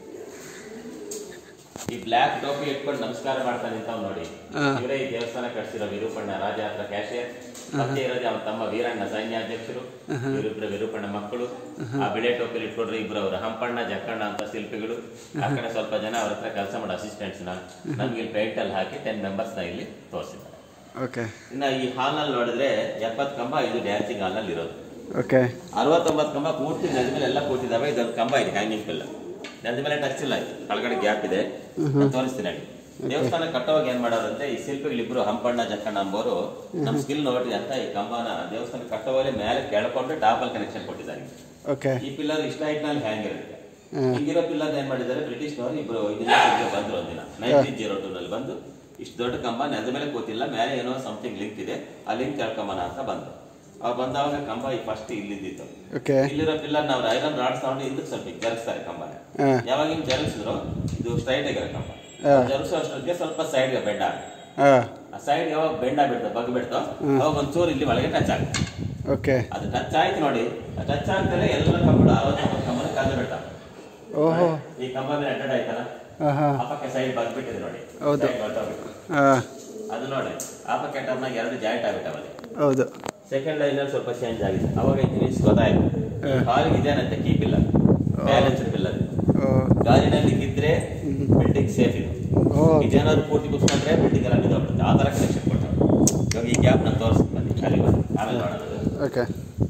ಈ ಬ್ಲ್ಯಾಕ್ ಟೋಪಿ ಇಟ್ಕೊಂಡು ನಮಸ್ಕಾರ ಮಾಡ್ತಾ ನಿಂತಾವ್ ನೋಡಿ ಹಾ. ಇವರೇ ಈ ದೇವಸ್ಥಾನ ಕಟ್ಸಿರೋ ವಿರೂಪಣ್ಣ ರಾಜ ಹತ್ರ ಕ್ಯಾಶಿಯರ್ ಮತ್ತೆ ಇರೋದೇ ಅವನ ತಮ್ಮ ವೀರಣ್ಣ ಸೈನ್ಯಾಧ್ಯಕ್ಷರು ಇವರಿಬ್ರು ವಿರೂಪಣ್ಣ ಮಕ್ಕಳು ಆ ಬಿಳೆ ಟೋಪಿಲಿ ಇಟ್ಕೊಂಡ್ರೆ ಇಬ್ರು ಅವರು ಹಂಪಣ್ಣ ಜಕ್ಕಣ್ಣ ಅಂತ ಶಿಲ್ಪಿಗಳು ಆ ಕಡೆ ಸ್ವಲ್ಪ ಜನ ಅವ್ರ ಹತ್ರ ಕೆಲಸ ಮಾಡೋ ಅಸಿಸ್ಟೆಂಟ್ಸ್ ನ ನಮ್ಗೆ ಇಲ್ಲಿ ಪೇಂಟ್ ಅಲ್ಲಿ ಹಾಕಿ ಟೆನ್ ಮೆಂಬರ್ಸ್ ನ ಇಲ್ಲಿ ತೋರಿಸಿದ್ದಾರೆ ಓಕೆ ಇನ್ನ ಈ ಹಾಲ್ ನಲ್ಲಿ ನೋಡಿದ್ರೆ ಎಪ್ಪತ್ ಕಂಬ ಇದು ಡ್ಯಾನ್ಸಿಂಗ್ ಹಾಲ್ ನಲ್ಲಿ ಇರೋದು ಓಕೆ ಅರವತ್ತೊಂಬತ್ತು ಕಂಬ ಪೂರ್ತಿ ನೆಲದ ಮೇಲೆ ಎಲ್ಲ ಕೂತಿದ್ದಾವೆ ಇದೊಂದು ಕಂಬ ಇದೆ ಹ್ಯಾಂಗಿಂಗ್ ಪಿಲ್ಲ ನೆಲದ ಮೇಲೆ ಟಚ್ ಇಲ್ಲ ಇದು ಕೆಳಗಡೆ ಗ್ಯಾಪ್ ಇದೆ ನಾನ್ ತೋರಿಸ್ತೀನಿ ಹೇಳಿ ದೇವಸ್ಥಾನ ಕಟ್ಟೋವಾಗ ಏನ್ ಮಾಡೋರಂತೆ ಈ ಶಿಲ್ಪಿಗಳಿಬ್ರು ಹಂಪಣ್ಣ ಜಕ್ಕಣ್ಣ ಅಂಬೋರು ನಮ್ ಸ್ಕಿಲ್ ನೋಡ್ರಿ ಅಂತ ಈ ಕಂಬನ ದೇವಸ್ಥಾನ ಕಟ್ಟೋವಾಗಲೇ ಮೇಲೆ ಕೆಳ್ಕೊಂಡು ಡಾಬಲ್ ಕನೆಕ್ಷನ್ ಕೊಟ್ಟಿದ್ದಾರೆ ಓಕೆ ಈ ಪಿಲ್ಲರ್ ಇಷ್ಟ ನಲ್ಲಿ ಹ್ಯಾಂಗ್ ಇರುತ್ತೆ ಹ್ಮ್. ಹಿಂಗಿರೋ ಪಿಲ್ಲರ್ ಏನ್ ಮಾಡಿದ್ದಾರೆ ಬ್ರಿಟಿಷ್ನವರು ಇಬ್ರು ಇದನ್ನ ಬಂದ್ರು ಒಂದಿನ ನೈನ್ಟೀನ್ ಜೀರೋ ಟೂ ನಲ್ಲಿ ಬಂದು ಇಷ್ಟು ದೊಡ್ಡ ಕಂಬ ನೆಲದ ಮೇಲೆ ಕೂತಿಲ್ಲ ಮೇಲೆ ಏನೋ ಸಮಥಿಂಗ್ ಲಿಂಕ್ ಇದೆ ಆ ಲಿಂಕ್ ಕೇಳ್ಕೊಂಬನ ಅಂತ ಬಂದ್ರು ಅವ್ ಬಂದಾಗ ಕಂಬ ಈ ಫಸ್ಟ್ ಇಲ್ಲಿದ್ದಿತ್ತು ಓಕೆ ಇಲ್ಲಿರೋ ಪಿಲ್ಲರ್ ನಾವು ಐರನ್ ರಾಡ್ಸ್ ತಗೊಂಡು ಹಿಂದಕ್ಕೆ ಸ್ವಲ್ಪ ಜರುಗಿಸ್ತಾರೆ ಕಂಬನ ಹಾಂ ಯಾವಾಗ ಹಿಂಗ್ ಜರುಗಿಸಿದ್ರು ಇದು ಸ್ಟ್ರೈಟ್ ಆಗಿರೋ ಕಂಬ ಹಾ. ಜರುಗಿಸೋ ಅಷ್ಟೊತ್ತಿಗೆ ಸ್ವಲ್ಪ ಸೈಡ್ಗೆ ಬೆಂಡ್ ಆಗ ಹಾಂ ಆ ಸೈಡ್ ಯಾವಾಗ ಬೆಂಡ್ ಆಗ್ಬಿಡ್ತು ಬಗ್ ಬಿಡ್ತು ಅವಾಗ ಒಂಚೂರು ಇಲ್ಲಿ ಒಳಗೆ ಟಚ್ ಆಗುತ್ತೆ ಓಕೆ ಅದು ಟಚ್ ಆಯ್ತು ನೋಡಿ ಟಚ್ ಆಗ್ತಲೇ ಎಲ್ಲ ಕಂಬಗಳು ಅರವತ್ತೊಂಬತ್ತು ಕಂಬನ ಕಲ್ಲು ಬಿಡ್ತಾವೆ ಓಹೋ ಈ ಕಂಬ ಮೇಲೆ ಅಡ್ಡ ಆಯ್ತಲ್ಲ ಹಾಂ ಹಾಂ ಆ ಪಕ್ಕ ಸೈಡ್ ಬಗ್ಬಿಟ್ಟಿದೆ ನೋಡಿ ಹೌದು. Side ಹೊರ್ಟೋಗ್ಬಿಟ್ಟು. ಹಾಂ ಅದು ನೋಡಿ ಆ ಪಕ್ಕ ಟರ್ನಾಗ ಎರಡು ಜಾಯಿಂಟ್ ಆಗ್ಬಿಟ್ಟವಲ್ಲಿ ಹೌದು ಸೆಕೆಂಡ್ ಲೈನ್ ಸ್ವಲ್ಪ ಚೇಂಜ್ ಆಗಿದೆ ಅವಾಗ ಇಂಜಿನಿಯರ್ಸ್ ಗೊತ್ತಾಯ್ತು ಕಾಲಿಗೆ ಇದೇನಂತೆ ಕೀ ಪಿಲ್ಲರ್ ಬ್ಯಾಲೆನ್ಸ್ ಪಿಲ್ಲರ್ ಓ ಗಾಲಿನಲ್ಲಿ ಇದ್ರೆ ಬಿಲ್ಡಿಂಗ್ ಸೇಫ್ ಇದು ಓ ಇದೇನಾದ್ರು ಪೂರ್ತಿ ಕುತ್ಕೊಂಡ್ರೆ ಬಿಲ್ಡಿಂಗ್ ಎಲ್ಲ ಬಿದ್ದೋಗ್ಬಿಡುತ್ತೆ ಆ ತರ ಕನೆಕ್ಷನ್ ಕೊಟ್ಟರು ಇವಾಗ ಈ ಗ್ಯಾಪ್ ನಾನು ತೋರಿಸ್ತೀನಿ ಬನ್ನಿ ಅಲ್ಲಿ ಬನ್ನಿ ಆಮೇಲೆ ನೋಡೋಣ ಓಕೆ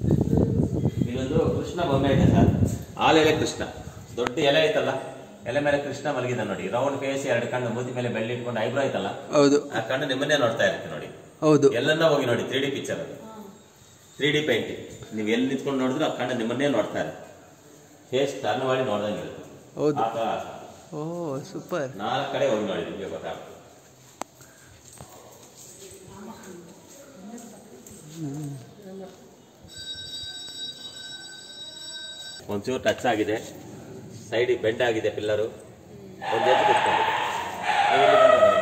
ಇದೊಂದು ಕೃಷ್ಣ ಬೊಮ್ಮೆ ಇದೆ ಸರ್ ಆಲೆಲೆ ಕೃಷ್ಣ ದೊಡ್ಡ ಎಲೆ ಐತಲ್ಲ ಎಲೆ ಮೇಲೆ ಕೃಷ್ಣ ಮಲಗಿದ ನೋಡಿ ರೌಂಡ್ ಫೇಸ್ ಎರಡು ಕಣ್ಣು ಮೂತಿ ಮೇಲೆ ಬೆಳ್ಳಿ ಇಟ್ಕೊಂಡು ಐಬ್ರೋ ಐತಲ್ಲ ಹೌದು ಆ ಕಣ್ಣು ನಿಮ್ಮನ್ನೇ ನೋಡ್ತಾ ಇರ್ತೀವಿ ನೋಡಿ ಹೌದು ಎಲ್ಲನ್ನ ಹೋಗಿ ನೋಡಿ ತ್ರೀ ಡಿ ಪಿಕ್ಚರ್ ಅದು ತ್ರೀ ಡಿ ಪೇಂಟಿಂಗ್ ನೀವು ಎಲ್ಲಿ ನಿಂತ್ಕೊಂಡು ನೋಡಿದ್ರು ಆ ಕಣ್ಣು ನಿಮ್ಮನ್ನೇ ನೋಡ್ತಾ ಇರುತ್ತೆ ಫೇಸ್ ಟರ್ನ್ ಮಾಡಿ ನೋಡ್ದಂಗೆ ಇರುತ್ತೆ ಹೌದು ಆ ಥರ ಓ ಸೂಪರ್ ನಾಲ್ಕು ಕಡೆ ಹೋಗಿ ನೋಡಿ ನಿಮಗೆ ಗೊತ್ತಾಗ್ತದೆ ಒಂಚೂರು ಟಚ್ ಆಗಿದೆ ಸೈಡಿಗೆ ಬೆಂಡ್ ಆಗಿದೆ ಪಿಲ್ಲರು ಒಂದು ಎದ್ದು ಕುತ್ಕೊಂಡಿದೆ ನೀವು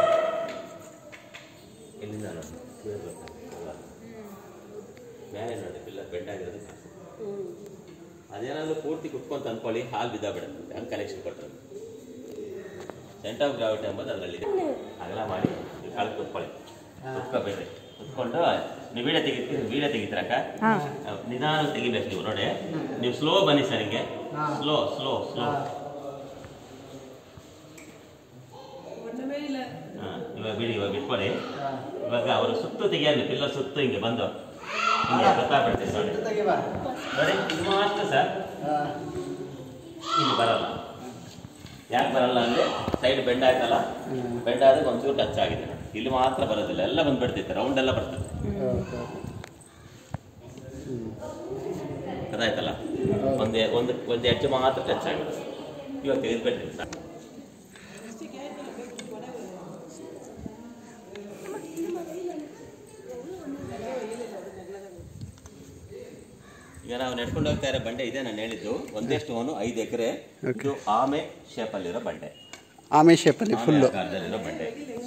ಇಲ್ಲಿಂದ ನೋಡಿ. ಇಲ್ಲಿಂದ ನೋಡಿ ಕೇಳ್ಬೇಕು. ಅಲ್ಲ. ಮೇಲೆ ನೋಡಿ ಪಿಲ್ಲರ್ ಬೆಂಡ್ ಆಗಿರೋದು ಅದೇನಾದ್ರೂ ಪೂರ್ತಿ ಕುತ್ಕೊಂತ ಅನ್ಕೊಳ್ಳಿ ಹಾಲು ಬಿದ್ದಾಬಿಡುತ್ತೆ ಹಂಗೆ ಕನೆಕ್ಷನ್ ಕೊಟ್ಟರು ಸೆಂಟರ್ ಆಫ್ ಗ್ರಾವಿಟಿ ಎಂಬುದು ಅದರಲ್ಲಿದೆ ಅಗಲ ಮಾಡಿ ನೀವು ಕಾಳು ಕುತ್ಕೊಳ್ಳಿ ಕುತ್ಕೋಬೇಡ್ರಿ ಕುತ್ಕೊಂಡು ನೀವು ವೀಡಿಯೋ ತೆಗಿತೀರಿ ವೀಡಿಯೋ ತೆಗಿತೀರಕ್ಕ ನಿಧಾನ ತೆಗಿಬೇಕು ನೀವು ನೋಡಿ ನೀವು ಸ್ಲೋ ಬನ್ನಿ ಸರ್ ಹಿಂಗೆ ಸ್ಲೋ ಸ್ಲೋ ಸ್ಲೋ ಇವಾಗ ಬಿಡಿ ಇವಾಗ ಬಿಟ್ಕೊಳ್ಳಿ ಇವಾಗ ಅವರು ಸುತ್ತು ತೆಗಿಯೋದು ಪಿಲ್ಲರ್ ಸುತ್ತು ಹಿಂಗೆ ಬಂದು ಹಿಂಗೆ ಗೊತ್ತಾಗ್ಬಿಡ್ತದೆ ನೋಡಿ ನೋಡಿ ಇದು ಮಾತ್ರ ಸರ್ ಇಲ್ಲಿ ಬರಲ್ಲ ಯಾಕೆ ಬರಲ್ಲ ಅಂದ್ರೆ ಸೈಡ್ ಬೆಂಡ್ ಆಯ್ತಲ್ಲ ಬೆಂಡ್ ಆದಾಗ ಒಂಚೂರು ಟಚ್ ಆಗಿದೆ ನೋಡಿ. ಇಲ್ಲಿ ಮಾತ್ರ ಬರೋದಿಲ್ಲ ಎಲ್ಲ ಬಂದ್ಬಿಡ್ತೈತೆ ರೌಂಡ್ ಎಲ್ಲ ಬರ್ತದೆ ಗೊತ್ತಾಯ್ತಲ್ಲ ಒಂದೇ ಒಂದು ಒಂದು ಹೆಜ್ಜೆ ಮಾತ್ರ ಟಚ್ ಆಗಿದೆ ಇವಾಗ ತೆಗೆದ್ಬಿಟ್ರಿ ಸರ್ ಈಗ ನಾವು ನಡ್ಕೊಂಡು ಹೋಗ್ತಾ ಇರೋ ಬಂಡೆ ಇದೆ ನಾನು ಹೇಳಿದ್ದು ಒಂದೇ ಸ್ಟೋನು ಐದು ಎಕರೆ ಇದು ಆಮೆ ಶೇಪಲ್ಲಿರೋ ಬಂಡೆ ಆಮೆ ಶೇಪಲ್ಲಿ ಆಮೆ ಫುಲ್ಲು ಆಕಾರದಲ್ಲಿರೋ ಬಂಡೆ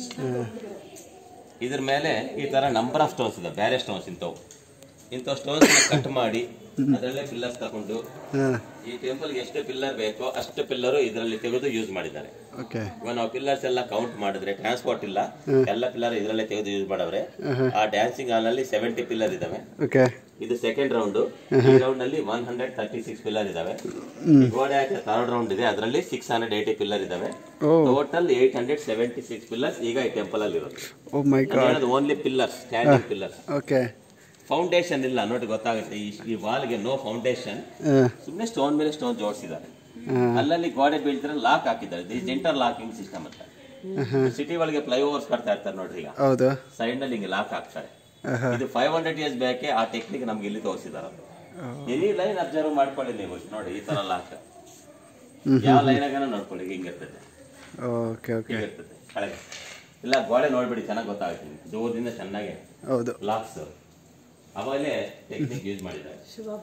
ಇದ್ರ ಮೇಲೆ ಈ ತರ ನಂಬರ್ ಆಫ್ ಸ್ಟೋನ್ಸ್ ಇದೆ ಬೇರೆ ಸ್ಟೋನ್ಸ್ ಇಂಥವು ಇಂಥವು ಸ್ಟೋನ್ಸ್ ಕಟ್ ಮಾಡಿ ಅದರಲ್ಲೇ ಪಿಲ್ಲರ್ಸ್ ತಗೊಂಡು ಹಾಂ ಈ ಟೆಂಪಲ್ಗೆ ಎಷ್ಟು ಪಿಲ್ಲರ್ ಬೇಕೋ ಅಷ್ಟು ಪಿಲ್ಲರು ಇದರಲ್ಲಿ ತೆಗೆದು ಯೂಸ್ ಮಾಡಿದ್ದಾರೆ ಓಕೆ ಇವಾಗ ನಾವು ಪಿಲ್ಲರ್ಸ್ ಎಲ್ಲ ಕೌಂಟ್ ಮಾಡಿದ್ರೆ ಟ್ರಾನ್ಸ್ಪೋರ್ಟ್ ಇಲ್ಲ ಎಲ್ಲ ಪಿಲ್ಲರ್ ಇದರಲ್ಲೇ ತೆಗೆದು ಯೂಸ್ ಮಾಡವ್ರೆ ಆ ಡ್ಯಾನ್ಸಿಂಗ್ ಹಾಲ್ ನಲ್ಲಿ ಸೆವೆಂಟಿ ಪಿಲ್ಲರ್ ಇದಾವೆ ಓಕೆ ಇದು ಸೆಕೆಂಡ್ ರೌಂಡ್ ಈ ರೌಂಡ್ ನಲ್ಲಿ one hundred thirty six pillar ಇದಾವೆ ಈ ಗೋಡೆ ಹಾಕಿ ಥರ್ಡ್ ರೌಂಡ್ ಇದೆ ಅದರಲ್ಲಿ ಸಿಕ್ಸ್ ಹಂಡ್ರೆಡ್ ಏಯ್ಟಿ ಪಿಲ್ಲರ್ ಇದಾವೆ oh total eight hundred seventy six pillars ಈಗ ಈ ಟೆಂಪಲ್ ಅಲ್ಲಿ ಇರೋದು oh my God only pillars standing pillars okay foundation ಇಲ್ಲ ನೋಡಿ ಗೊತ್ತಾಗುತ್ತೆ ಈ ಈ ವಾಲ್ಗೆ ನೋ ಫೌಂಡೇಶನ್ ಹಾಂ ಸುಮ್ಮನೆ ಸ್ಟೋನ್ ಮೇಲೆ ಸ್ಟೋನ್ ಜೋಡಿಸಿದ್ದಾರೆ ಅಲ್ಲಲ್ಲಿ ಗೋಡೆ ಬೀಳ್ತಾರೆ ಲಾಕ್ ಹಾಕಿದ್ದಾರೆ ದಿಸ್ ಇಂಟರ್ ಲಾಕಿಂಗ್ ಸಿಸ್ಟಮ್ ಅಂತ ಸಿಟಿ ಒಳಗೆ ಫ್ಲೈಓವರ್ಸ್ ಕಟ್ತಾ ಇರ್ತಾರೆ ನೋಡ್ರಿ ಈಗ ಹೌದು ಸೈಡ್ ನಲ್ಲಿ ಹಿಂಗೆ ಲಾಕ್ ಹಾಕ್ತಾರೆ ಆಹಾ. ಇದು ಫೈವ್ ಹಂಡ್ರೆಡ್ ಇಯರ್ಸ್ ಬ್ಯಾಕೆ ಆ ಟೆಕ್ನಿಕ್ ನಮ್ಗೆ ಇಲ್ಲಿ ತೋರಿಸಿದಾರೆ ಎನಿ ಲೈನ್ ಅಬ್ಸರ್ವ್ ಮಾಡ್ಕೊಳ್ಳಿ ನೀವು ನೋಡಿ ಈ ತರ ಲಾಕ್ ಯಾವ ಲೈನ್ ಆಗ ನೋಡ್ಕೊಳ್ಳಿ ಹಿಂಗಿರ್ತದೆ ಓಕೆ ಓಕೆ ಹಿಂಗಿರ್ತದೆ ಕೆಳಗೆ ಇಲ್ಲ ಗೋಡೆ ನೋಡ್ಬಿಡಿ ಚೆನ್ನಾಗಿ ಗೊತ್ತಾಗುತ್ತೆ ದೂರದಿಂದ ಚೆನ್ನಾಗಿ ಹೌದು ಲಾಕ್ಸ್ ಅವಾಗಲೇ ಟೆಕ್ನಿಕ್ ಯೂಸ್ ಮಾಡಿದ್ದಾರೆ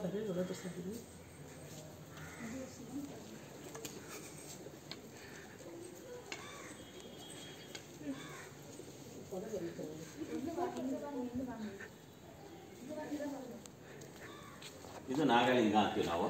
ಇದು ನಾಗಲಿಂಗ ಅಂತೀವಿ ನಾವು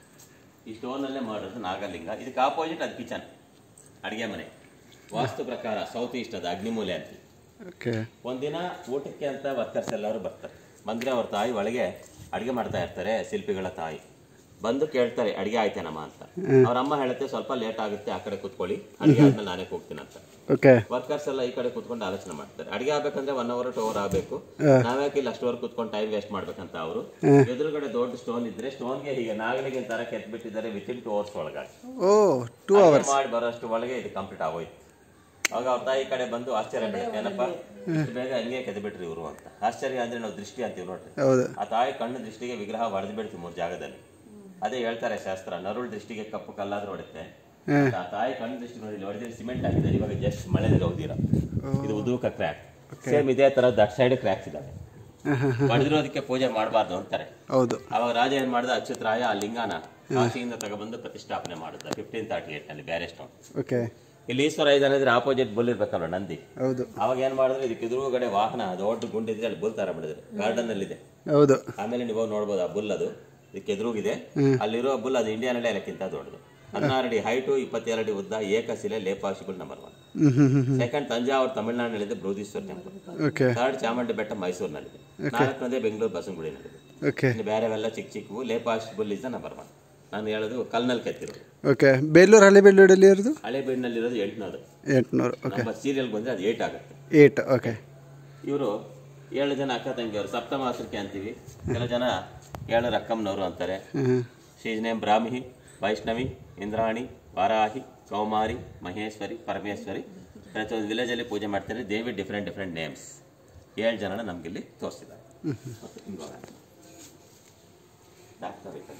ಈ ಸ್ಟೋನಲ್ಲೇ ಮಾಡೋದು ನಾಗಲಿಂಗ ಇದಕ್ಕೆ ಆಪೋಸಿಟ್ ಅದು ಕಿಚನ್ ಅಡುಗೆ ಮನೆ ವಾಸ್ತು ಪ್ರಕಾರ ಸೌತ್ ಈಸ್ಟ್ ಅದು ಅಗ್ನಿಮೂಲೆ ಅಂತ ಓಕೆ ಒಂದಿನ ಊಟಕ್ಕೆ ಅಂತ ವರ್ಕರ್ಸ್ ಎಲ್ಲರೂ ಬರ್ತಾರೆ ಬಂದ್ರೆ ಅವ್ರ ತಾಯಿ ಒಳಗೆ ಅಡುಗೆ ಮಾಡ್ತಾ ಇರ್ತಾರೆ ಶಿಲ್ಪಿಗಳ ತಾಯಿ ಬಂದು ಕೇಳ್ತಾರೆ ಅಡುಗೆ ಆಯ್ತೇನಮ್ಮ ಅಂತ ಅವ್ರ ಅಮ್ಮ ಹೇಳುತ್ತೆ ಸ್ವಲ್ಪ ಲೇಟ್ ಆಗುತ್ತೆ ಆ ಕಡೆ ಕೂತ್ಕೊಳ್ಳಿ ಅಡುಗೆ ಆದ್ಮೇಲೆ ನಾನೇ ಹೋಗ್ತೀನಿ ಅಂತ ಓಕೆ ವರ್ಕರ್ಸ್ ಎಲ್ಲ ಈ ಕಡೆ ಕೂತ್ಕೊಂಡು ಆಲೋಚನೆ ಮಾಡ್ತಾರೆ ಅಡುಗೆ ಆಗ್ಬೇಕಂದ್ರೆ ಒನ್ ಅವರ್ ಟು ಅವರ್ ಆಗಬೇಕು ನಾವ್ಯಾಕೆ ಇಲ್ಲಿ ಅಷ್ಟುವರೆಗೆ ಕೂತ್ಕೊಂಡು ಟೈಮ್ ವೇಸ್ಟ್ ಮಾಡ್ಬೇಕಂತ ಅವರು ಎದುರುಗಡೆ ದೊಡ್ಡ ಸ್ಟೋನ್ ಇದ್ರೆ ಸ್ಟೋನ್ಗೆ ಹೀಗೆ ನಾಗಲಿಗೆ ತರ ಕೆತ್ಬಿಟ್ಟಿದ್ದಾರೆ ವಿತಿನ್ ಟು ಅವರ್ಸ್ ಒಳಗಾಗಿ ಓ ಟೂ ಅಡುಗೆ ಮಾಡಿ ಬರೋಷ್ಟು ಒಳಗೆ ಇದು ಕಂಪ್ಲೀಟ್ ಆಗೋಯ್ತು ಅವಾಗ ಅವ್ರ ತಾಯಿ ಕಡೆ ಬಂದು ಆಶ್ಚರ್ಯ ಬಿಡುತ್ತೆ ಏನಪ್ಪ ಇಷ್ಟು ಬೇಗ ಹಂಗೆ ಕೆದ್ಬಿಟ್ರಿ ಇವರು ಅಂತ ಆಶ್ಚರ್ಯ ಅಂದ್ರೆ ನಾವು ದೃಷ್ಟಿ ಅಂತೀವಿ ನೋಡ್ರಿ ಹೌದು ಆ ತಾಯಿ ಕಣ್ಣು ದೃಷ್ಟಿಗೆ ವಿಗ್ರಹ ಹೊಡೆದು ಬಿಡ್ತೀವಿ ಮೂರು ಜಾಗದಲ್ಲಿ ಅದೇ ಹೇಳ್ತಾರೆ ಶಾಸ್ತ್ರ ನರುಳ್ ದೃಷ್ಟಿಗೆ ಕಪ್ಪು ಕಲ್ಲಾದ್ರೂ ಹೊಡುತ್ತೆ ಹ್ಮ್. ಆ ತಾಯಿ ಕಣ್ಣು ದೃಷ್ಟಿ ನೋಡಿ ಇಲ್ಲಿ ಹೊಡೆದಿರೋ ಸಿಮೆಂಟ್ ಹಾಕಿದ್ದಾರೆ ಇವಾಗ ಜಸ್ಟ್ ಮಳೆದಲ್ಲಿ ಹೋಗ್ದಿರ ಇದು ಉದುಕ ಕ್ರ್ಯಾಕ್ ಸೇಮ್ ಇದೇ ತರ ದಟ್ ಸೈಡ್ ಕ್ರ್ಯಾಕ್ಸ್ ಇದಾವೆ ಹಾಂ ಹಾಂ ಹಾಂ ಹೊಡೆದಿರೋದಕ್ಕೆ ಪೂಜೆ ಮಾಡಬಾರ್ದು ಅಂತಾರೆ ಹೌದು ಅವಾಗ ರಾಜ ಏನ್ ಮಾಡ್ದ ಅಚ್ಯುತರಾಯ ಆ ಲಿಂಗನ ಕಾಶಿಯಿಂದ ತಗೊಬಂದು ಪ್ರತಿಷ್ಠಾಪನೆ ಮಾಡಿದ ಫಿಫ್ಟೀನ್ ತರ್ಟಿ ಏಟ್ ನಲ್ಲಿ ಬ್ಯಾರೆ ಸ್ಟೋನ್ ಓಕೆ ಇಲ್ಲಿ ಈಶ್ವರ ಇದ್ದಾನೆ ಅಂದ್ರೆ ಆಪೋಸಿಟ್ ಬುಲ್ ಇರ್ಬೇಕಲ್ಲ ನಂದಿ ಹೌದು ಅವಾಗ ಏನ್ ಮಾಡಿದ್ರೆ ಇದಕ್ಕೆ ಎದುರುಗಡೆ ವಾಹನ ದೊಡ್ಡ ಗುಂಡಿದ್ರೆ ಅಲ್ಲಿ ಬುಲ್ ತರ ಮಾಡಿದ್ರು ಗಾರ್ಡನ್ ಅಲ್ಲಿ ಇದೆ ಹೌದು ಆಮೇಲೆ ನೀವು ಹೋಗಿ ನೋಡ್ಬೋದು ಆ ಬುಲ್ ಅದು ಇದಕ್ಕೆ ಎದುರುಗಿದೆ ಅಲ್ಲಿರೋ ಬುಲ್ ಅದು ಇಂಡಿಯಾನಲ್ಲೇ ಎಲ್ಲಕ್ಕಿಂತ ದೊಡ್ಡದು ಹದಿನಾರು ಅಡಿ ಹೈಟು ಇಪ್ಪತ್ತೆರಡು ಅಡಿ ಉದ್ದ ಏಕಶಿಲೆ ಲೇಪಾಶಿಬಲ್ ನಂಬರ್ ಒನ್ ಹ್ಞೂ ಹ್ಞೂ ಹ್ಞೂ ಹ್ಞೂ ಸೆಕೆಂಡ್ ತಂಜಾವೂರು ತಮಿಳುನಾಡಿನಲ್ಲಿದೆ Brihadeeswara temple okay third Chamundi Betta ಮೈಸೂರಿನಲ್ಲಿದೆ ನಾಲ್ಕನೇದೇ ಬೆಂಗಳೂರು ಬಸವನಗುಡಿನಲ್ಲಿದೆ ಓಕೆ ಇನ್ನು ಬೇರೆವೆಲ್ಲ ಚಿಕ್ಕ ಚಿಕ್ಕವು ಲೇಪಾಶಿಬಲ್ ಇಸ್ ನಂಬರ್ ಒನ್ ನಾನು ಹೇಳೋದು ಕಲ್ನಲ್ಲಿ ಕೆತ್ತಿರೋದು ಓಕೆ ಬೇಲೂರು ಹಳೆ ಬೇಲೂರಲ್ಲಿ ಇರೋದು ಹಳೆ ಬೀಡಿನಲ್ಲಿರೋದು ಎಂಟುನೂರು ಎಂಟುನೂರು ಓಕೆ ನಮ್ಮ ಸೀರಿಯಲ್ ಬಂದ್ರೆ ಅದು ಏಟ್ ಆಗುತ್ತೆ ಏಟ್ ಓಕೆ ಇವರು ಏಳು ಜನ ಅಕ್ಕ ತಂಗಿಯವರು ಸಪ್ತಮಾಸಕ್ಕೆ ಅಂತೀವಿ ಕೆಲವು ಜನ ಏಳು ರಕ್ಕಮ್ಮನವರು ಅಂತಾರೆ ಹ್ಞೂ ಶೀಸ್ ನೇಮ್ ಬ್ರಾಹ್ಮಿ ವೈಷ್ಣವಿ ಇಂದ್ರಾಣಿ ವಾರಾಹಿ ಕೌಮಾರಿ ಮಹೇಶ್ವರಿ ಪರಮೇಶ್ವರಿ ಪ್ರತಿಯೊಂದು ವಿಲೇಜಲ್ಲಿ ಪೂಜೆ ಮಾಡ್ತಾರೆ ದೇವಿ ಡಿಫ್ರೆಂಟ್ ಡಿಫ್ರೆಂಟ್ ನೇಮ್ಸ್ ಏಳು ಜನನ ನಮಗಿಲ್ಲಿ ತೋರಿಸಿದ್ದಾರೆ ಮತ್ತೆ ಹಿಂಗ್ ಹೋಗೋಣ. ಡಾಕ್ಟರ್ ಬೇಕಲ್ಲಿ.